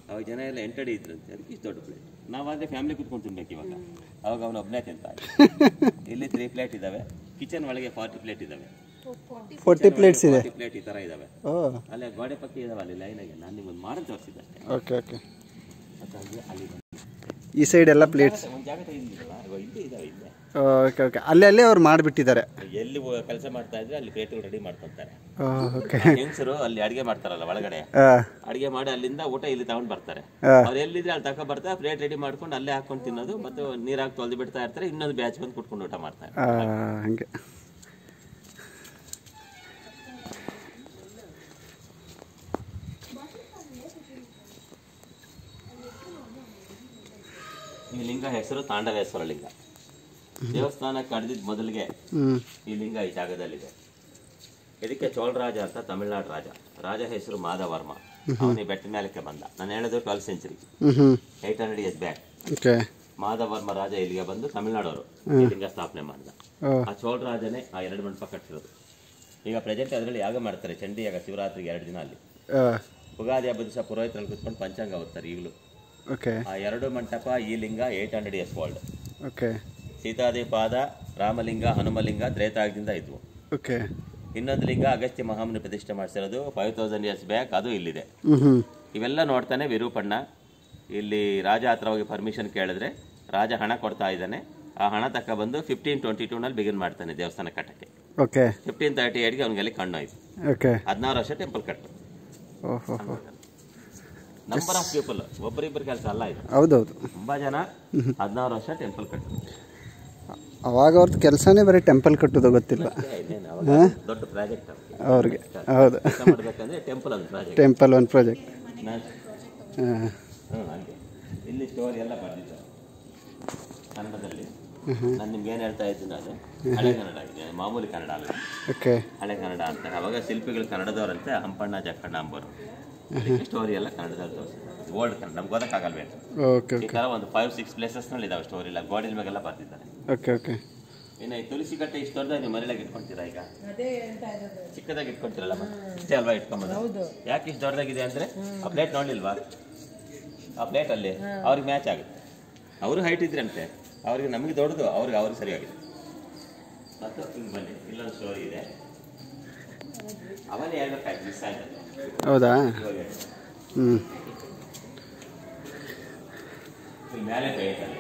ಅವಾಗ ಜನ ಎಲ್ಲ ಎಂಟಡಿ ಇದ್ರಂತೆ ಅದಕ್ಕೆ ಇಷ್ಟು ದೊಡ್ಡ ಪ್ಲೇಟ್ ನಾವಾದ್ರೆ ಫ್ಯಾಮಿಲಿ ಕುತ್ಕೊಂಡು ತಿನ್ಬೇಕು ಇವಾಗ ಅವಾಗ ಅವನು ಒಬ್ಬನೇ ತಿಂತ ಇಲ್ಲಿ ತ್ರೀ ಪ್ಲೇಟ್ ಇದಾವೆ ಕಿಚನ್ ಒಳಗೆ ಫಾರ್ಟಿ ಪ್ಲೇಟ್ ಇದಾವೆ ಫೋರ್ಟಿ ಪ್ಲೇಟ್ಸ್ ಇದೆ ಪ್ಲೇಟ್ ಈ ಥರ ಇದಾವೆ ಓ ಅಲ್ಲೇ ಗೋಡೆ ಪಕ್ಕ ಇದಾವೆ ಅಲ್ಲಿ ಲೈನಾಗೆ ನಾನು ನಿಮ್ಮನ್ನು ಮಾಡಿ ತೋರಿಸಿದ್ದೆ ಅಷ್ಟೇ ಓಕೆ ಓಕೆ ಹಾಗಾಗಿ ಅಲ್ಲಿ ಬಂದು ಈ ಸೈಡ್ ಎಲ್ಲ ಪ್ಲೇಟ್ಸ್ ಒಂದು ಜಾಗ ತೆಗೆದಿಲ್ಲ ಇವಾಗ ಇಲ್ಲೇ ಇದಾವೆ ಇಲ್ಲೇ ಓಕೆ ಓಕೆ ಅಲ್ಲೇ ಅಲ್ಲೇ ಅವ್ರು ಮಾಡಿಬಿಟ್ಟಿದ್ದಾರೆ ಎಲ್ಲಿ ಕೆಲಸ ಮಾಡ್ತಾ ಇದ್ರೆ ಅಲ್ಲಿ ಪ್ಲೇಟ್ಗಳು ರೆಡಿ ಮಾಡ್ಕೊಂತಾರೆ ಓಕೆ ಹೆಂಗಸರು ಅಲ್ಲಿ ಅಡಿಗೆ ಮಾಡ್ತಾರಲ್ಲ ಒಳಗಡೆ ಹಾಂ ಅಡಿಗೆ ಮಾಡಿ ಅಲ್ಲಿಂದ ಊಟ ಇಲ್ಲಿ ತಗೊಂಡ್ ಬರ್ತಾರೆ ಹಾ. ಅವ್ರು ಎಲ್ಲಿದ್ರೆ ಅಲ್ಲಿ ತಕ ಬರ್ತಾರೆ ಪ್ಲೇಟ್ ರೆಡಿ ಮಾಡ್ಕೊಂಡು ಅಲ್ಲೇ ಹಾಕೊಂಡು ತಿನ್ನೋದು ಮತ್ತೆ ನೀರಾಗಿ ತೊಳೆದು ಬಿಡ್ತಾ ಇರ್ತಾರೆ ಇನ್ನೊಂದು ಬ್ಯಾಚ್ ಬಂದು ಕುಟ್ಕೊಂಡು ಊಟ ಮಾಡ್ತಾರೆ ಹಂಗೆ ಈ ಲಿಂಗ ಹೆಸರು ತಾಂಡವೇಶ್ವರ ಲಿಂಗ ದೇವಸ್ಥಾನ ಕಡ್ದಿದ್ ಮೊದಲಿಗೆ ಹ್ಞೂ ಈ ಲಿಂಗ ಈ ಜಾಗದಲ್ಲಿದೆ ಇದಕ್ಕೆ ಚೋಳರಾಜ ಅಂತ ತಮಿಳ್ನಾಡು ರಾಜ ರಾಜ ಹೆಸರು ಮಾಧವರ್ಮ ಅವನು ಈ ಬೆಟ್ಟ ಮೇಲಕ್ಕೆ ಬಂದ ನಾನು ಹೇಳೋದು ಟ್ವೆಲ್ ಸೆಂಚುರಿ ಹ್ಞೂ ಹ್ಞೂ eight hundred years back okay Madhavarma Raja ಇಲ್ಲಿಗೆ ಬಂದು ತಮಿಳ್ನಾಡವರು ಈ ಲಿಂಗ ಸ್ಥಾಪನೆ ಮಾಡಿದ ಓ ಆ ಚೋಳರಾಜನೇ ಆ ಎರಡು ಮಂಟಪ ಕಟ್ಟಿರೋದು ಈಗ ಪ್ರೆಸೆಂಟ್ ಅದರಲ್ಲಿ ಯಾಗ ಮಾಡ್ತಾರೆ ಚಂಡಿ ಯಾಗ ಶಿವರಾತ್ರಿಗೆ ಎರಡು ದಿನ ಅಲ್ಲಿ ಹಾಂ ಉಗಾದಿ ಹಬ್ಬದ ದಿವಸ ಪುರೋಹಿತರಲ್ಲಿ ಕುತ್ಕೊಂಡು ಪಂಚಾಂಗ ಓದ್ತಾರೆ ಈಗಲೂ ಓಕೆ ಆ ಎರಡು ಮಂಟಪ ಈ linga eight hundred years old okay ಸೀತಾದೇಪಾದ ರಾಮಲಿಂಗ ಹನುಮಲಿಂಗ ತ್ರೇತಾಗದಿಂದ ಇದ್ವು ಓಕೆ ಇನ್ನೊಂದು ಲಿಂಗ ಅಗಸ್ತ್ಯ ಮಹಾಮುನಿ ಪ್ರತಿಷ್ಠೆ ಮಾಡಿಸಿರೋದು ಫೈವ್ ತೌಸಂಡ್ ಇಯರ್ಸ್ ಬ್ಯಾಕ್ ಅದು ಇಲ್ಲಿದೆ ಹ್ಞೂ ಹ್ಞೂ ಇವೆಲ್ಲ ನೋಡ್ತಾನೆ ವಿರೂಪಣ್ಣ ಇಲ್ಲಿ ರಾಜ ಹತ್ರ ಹೋಗಿ ಪರ್ಮಿಷನ್ ಕೇಳಿದ್ರೆ ರಾಜ ಹಣ ಕೊಡ್ತಾ ಇದ್ದಾನೆ ಆ ಹಣ ತಕ್ಕ ಬಂದು ಫಿಫ್ಟೀನ್ ಟ್ವೆಂಟಿ ಟೂನಲ್ಲಿ ಬಿಗಿನ್ ಮಾಡ್ತಾನೆ ದೇವಸ್ಥಾನ ಕಟ್ಟಕ್ಕೆ ಓಕೆ ಫಿಫ್ಟೀನ್ ತರ್ಟಿ ಏಟ್ಗೆ ಅವನಿಗೆ ಕಣ್ಣು ಆಯ್ತು ಓಕೆ ಹದಿನಾರು ವರ್ಷ ಟೆಂಪಲ್ ಕಟ್ಟು ಓಹೋ ಹೋ ನಂಬರ್ ಆಫ್ ಪೀಪಲ್ ಒಬ್ಬರಿಬ್ಬರು ಕೆಲಸ ಅಲ್ಲ ಇದು ಹೌದೌದು ತುಂಬಾ ಜನ ಹದಿನಾರು ವರ್ಷ ಟೆಂಪಲ್ ಕಟ್ಟು ಅವಾಗ ಅವ್ರದ್ದು ಕೆಲಸನೇ ಬರೀ ಟೆಂಪಲ್ ಕಟ್ಟೋದು ಗೊತ್ತಿಲ್ಲ ಇದೇನು ಅವಾಗ ದೊಡ್ಡ ಪ್ರಾಜೆಕ್ಟ್ ಅವ್ರಿಗೆ ಹೌದು ಕೆಲಸ ಮಾಡ್ಬೇಕಂದ್ರೆ ಟೆಂಪಲ್ ಒಂದು ಪ್ರಾಜೆಕ್ಟ್ ಟೆಂಪಲ್ ಒಂದು ಪ್ರಾಜೆಕ್ಟ್ ಹಾಂ ಹ್ಞೂ ಹಂಗೆ ಇಲ್ಲಿ ಸ್ಟೋರಿ ಎಲ್ಲ ಬರ್ದಿದ್ದಾರೆ ಕನ್ನಡದಲ್ಲಿ ನಾನು ನಿಮ್ಗೆ ಏನು ಹೇಳ್ತಾ ಇದ್ದೀನಿ ಅದು ಹಳೆ ಕನ್ನಡ ಇದೆ ಮಾಮೂಲಿ ಕನ್ನಡ ಅಲ್ಲ ಓಕೆ ಹಳೆ ಕನ್ನಡ ಅಂತ ಅವಾಗ ಶಿಲ್ಪಿಗಳು ಕನ್ನಡದವರಂತೆ ಹಂಪಣ್ಣ ಜಕ್ಕಣ್ಣ ಅಂಬರು ಸ್ಟೋರಿ ಎಲ್ಲ ಕನ್ನಡದಲ್ಲಿ ತೋರಿಸ್ತಾರೆ ಓಲ್ಡ್ ಕನ್ನಡ ನಮ್ಗೆ ಓದಕ್ಕಾಗಲ್ವೇ ಓಕೆ ಈ ಥರ ಒಂದು ಫೈವ್ ಸಿಕ್ಸ್ ಪ್ಲೇಸಸ್ನಲ್ಲಿ ಇದಾವೆ ಸ್ಟೋರಿ ಇಲ್ಲ ಗೋಡಿನ ಮೇಲೆಲ್ಲ ಬರ್ತಿದ್ದಾರೆ ಓಕೆ ಓಕೆ ಇನ್ನು ಈ ತುಳಸಿ ಕಟ್ಟೆ ಇಷ್ಟು ದೊಡ್ಡದಾಗಿ ನೀವು ಮನೇಲಾಗ ಇಟ್ಕೊಂತೀರಾ ಈಗ ಚಿಕ್ಕದಾಗಿ ಇಟ್ಕೊಂತೀರಲ್ಲ ಮತ್ತೆ ಇಷ್ಟೇ ಅಲ್ವಾ ಇಟ್ಕೊಂಬೋದು ಯಾಕೆ ಇಷ್ಟು ದೊಡ್ಡದಾಗಿದೆ ಅಂದ್ರೆ ಆ ಪ್ಲೇಟ್ ನೋಡ್ಲಿಲ್ವಾ ಆ ಪ್ಲೇಟ್ ಅಲ್ಲಿ ಅವ್ರಿಗೆ ಮ್ಯಾಚ್ ಆಗುತ್ತೆ ಅವರು ಹೈಟ್ ಇದ್ರಂತೆ ಅವ್ರಿಗೆ ನಮಗೆ ದೊಡ್ಡದು ಅವ್ರಿಗೆ ಅವ್ರಿಗೆ ಸರಿಯಾಗಿದೆ ಮತ್ತು ಹಿಂಗೆ ಬನ್ನಿ ಇಲ್ಲೊಂದು ಸ್ಟೋರಿ ಇದೆ ಅವನೇ ಹೇಳ್ಬೇಕಾಯ್ತು ಮಿಸ್ ಆಯ್ತು ಹೌದಾ ಇವಾಗ ಹೇಳು. ಹ್ಞೂ ಇಲ್ಲಿ ಮೇಲೆ ಬೇಯ್ತದೆ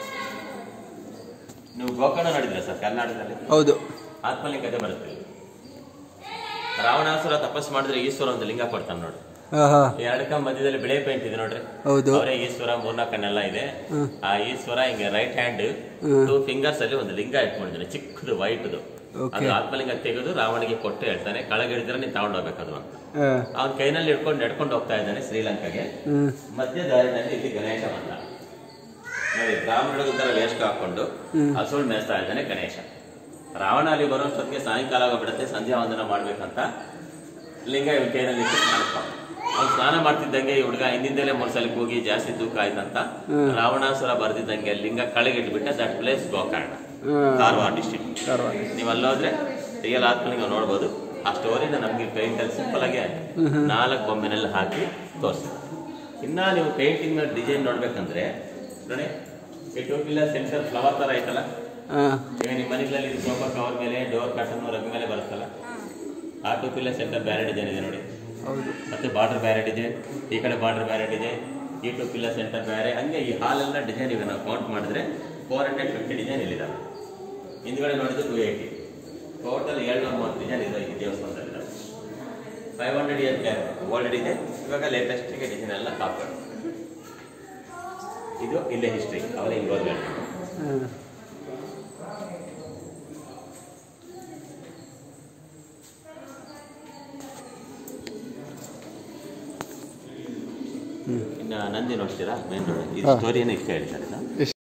ನೀವು ಗೋಕರ್ಣ ನೋಡಿದ್ರೆ ಸರ್ ಕರ್ನಾಟಕದಲ್ಲಿ ಹೌದು ಆತ್ಮಲಿಂಗತೆ ಬರುತ್ತೆ ಇಲ್ಲಿ. ರಾವಣಾಸುರ ತಪಸ್ ಮಾಡಿದ್ರೆ ಈಶ್ವರ ಒಂದು ಲಿಂಗ ಕೊಡ್ತಾನೆ ನೋಡಿ ಹಾಂ ಹಾಂ ಎರಡಕ್ಕ ಮಧ್ಯದಲ್ಲಿ ಬಿಳೆ ಪೇಂಟ್ ಇದೆ ನೋಡ್ರಿ ಹೌದು ಅವರೇ ಈಶ್ವರ ಮೂರ್ನ ಕಣ್ಣೆಲ್ಲ ಇದೆ ಆ ಈಶ್ವರ ಹಿಂಗೆ ರೈಟ್ ಹ್ಯಾಂಡ್ ಟೂ ಫಿಂಗರ್ಸ್ ಅಲ್ಲಿ ಒಂದು ಲಿಂಗ ಇಟ್ಕೊಂಡಿದ್ದಾನೆ ಚಿಕ್ಕದು ವೈಟ್ದು ಅದು ಆತ್ಮಲಿಂಗ ತೆಗೆದು ರಾವಣಿಗೆ ಕೊಟ್ಟು ಹೇಳ್ತಾನೆ ಕೆಳಗಿಡಿದ್ರೆ ನೀನು ತಗೊಂಡು ಹೋಗ್ಬೇಕದು ಅಂತ ಹಾಂ ಅವನ ಕೈನಲ್ಲಿ ಹಿಡ್ಕೊಂಡು ನಡ್ಕೊಂಡು ಹೋಗ್ತಾ ಇದ್ದಾನೆ ಶ್ರೀಲಂಕಾಗೆ ಹ್ಞೂ ಮಧ್ಯ ದಾರಿನಲ್ಲಿ ಇಲ್ಲಿ ಗಣೇಶ ಬಂದ ನೋಡಿ ಬ್ರಾಹ್ಮಣರ ತರ ವೇಸ್ಟ್ ಹಾಕೊಂಡು ಹಸುಳ್ ಮೇಯಿಸ್ತಾ ಇದ್ದಾನೆ ಗಣೇಶ ರಾವಣ ಅಲ್ಲಿ ಬರೋಷ್ಟೊತ್ತಿಗೆ ಸಾಯಂಕಾಲ ಆಗೋಗ್ಬಿಡುತ್ತೆ ಸಂಧ್ಯಾ ವಂದನ ಮಾಡ್ಬೇಕಂತ ಲಿಂಗ ಇವನ ಕೈನಲ್ಲಿ ಇಟ್ಟು ಕಾಣಿಸ್ತಾವ ಅವ್ನು ಸ್ನಾನ ಮಾಡ್ತಿದ್ದಂಗೆ ಈ ಹುಡುಗ ಹಿಂದಿಂದಲೇ ಮೂರ್ ಸಲ ಹೋಗಿ ಜಾಸ್ತಿ ತೂಕ ಆಯ್ತಂತ ರಾವಣಾಸುರ ಬರ್ದಿದ್ದಂಗೆ ಲಿಂಗ ಕೆಳಗಿಟ್ಬಿಟ್ಟ ದಟ್ ಪ್ಲೇಸ್ ಗೋಕರ್ಣ ಹಾಂ ಕಾರವಾರ ಡಿಸ್ಟ್ರಿಕ್ಟ್ ಕಾರವಾರ ನೀವು ಅಲ್ಲೋದ್ರೆ ರಿಯಲ್ ಆತ್ಮಲಿಂಗ ನೋಡ್ಬೋದು ಆ ಸ್ಟೋರಿನ ನಮಗೆ ಪೇಂಟಲ್ಲಿ ಸಿಂಪಲ್ ಆಗಿ ನಾಲ್ಕು ಬೊಮ್ಮೆನಲ್ಲಿ ಹಾಕಿ ತೋರಿಸ್ತಾರೆ ಇನ್ನ ನೀವು ಪೇಂಟಿಂಗ್ ಮೇಲೆ ಡಿಸೈನ್ ನೋಡ್ಬೇಕಂದ್ರೆ ನೋಡಿ ಈ ಟೂ ಪಿಲ್ಲರ್ ಸೆಂಟರ್ ಫ್ಲವರ್ ತರ ಐತಲ್ಲ ಹಾಂ ಈಗ ನಿಮ್ಮ ಮನೆಗಳಲ್ಲಿ ಸೋಫಾ ಕವರ್ ಮೇಲೆ ಡೋರ್ ಕಟನ್ ರಗ್ ಮೇಲೆ ಬರುತ್ತಲ್ಲ ಆ ಟೂ ಪಿಲ್ಲರ್ ಸೆಂಟರ್ ಬೇರೆ ಡಿಸೈನ್ ಇದೆ ನೋಡಿ ಹೌದು ಮತ್ತೆ ಬಾರ್ಡರ್ ಬೇರೆ ಡಿಸೈನ್ ಈ ಕಡೆ ಬಾರ್ಡರ್ ಬೇರೆ ಡಿಸೈನ್ ಈ ಟೂ ಪಿಲ್ಲರ್ ಸೆಂಟರ್ ಬೇರೆ ಹಂಗೆ ಈ ಹಾಲೆಲ್ಲ ಡಿಸೈನ್ ಈಗ ನಾವು ಕೌಂಟ್ ಮಾಡಿದ್ರೆ ಫೋರ್ ಹಂಡ್ರೆಡ್ ಫಿಫ್ಟಿ ಡಿಸೈನ್ ಇಲ್ಲಿದ್ದಾವೆ ಹಿಂದ್ಗಡೆ ನೋಡಿದ್ರೆ ಟೂ ಏಯ್ಟಿ ಟೋಟಲ್ ಏಳ್ನೂರ ಮೂವತ್ತು ಡಿಸೈನ್ ಇದೆ ಈ ದೇವಸ್ಥಾನದಲ್ಲಿ five hundred year back old ಇದೆ ಇವಾಗ ಲೇಟೆಸ್ಟ್ಗೆ ಡಿಸೈನ್ ಎಲ್ಲ ಕಾಪಾಡು ಇದು ಇಲ್ಲೇ ಹಿಸ್ಟ್ರಿ ಅವರ ಇನ್ವಾಲ್ವ್ಮೆಂಟ್ ಹಾಂ ಇನ್ನು ನಂದಿ ನೋಡ್ತೀರಾ ಮೇನ್ ರೋಡ್ ಇದು ಸ್ಟೋರಿಯನ್ನು ಇಷ್ಟ ಹೇಳ್ತಾರೆ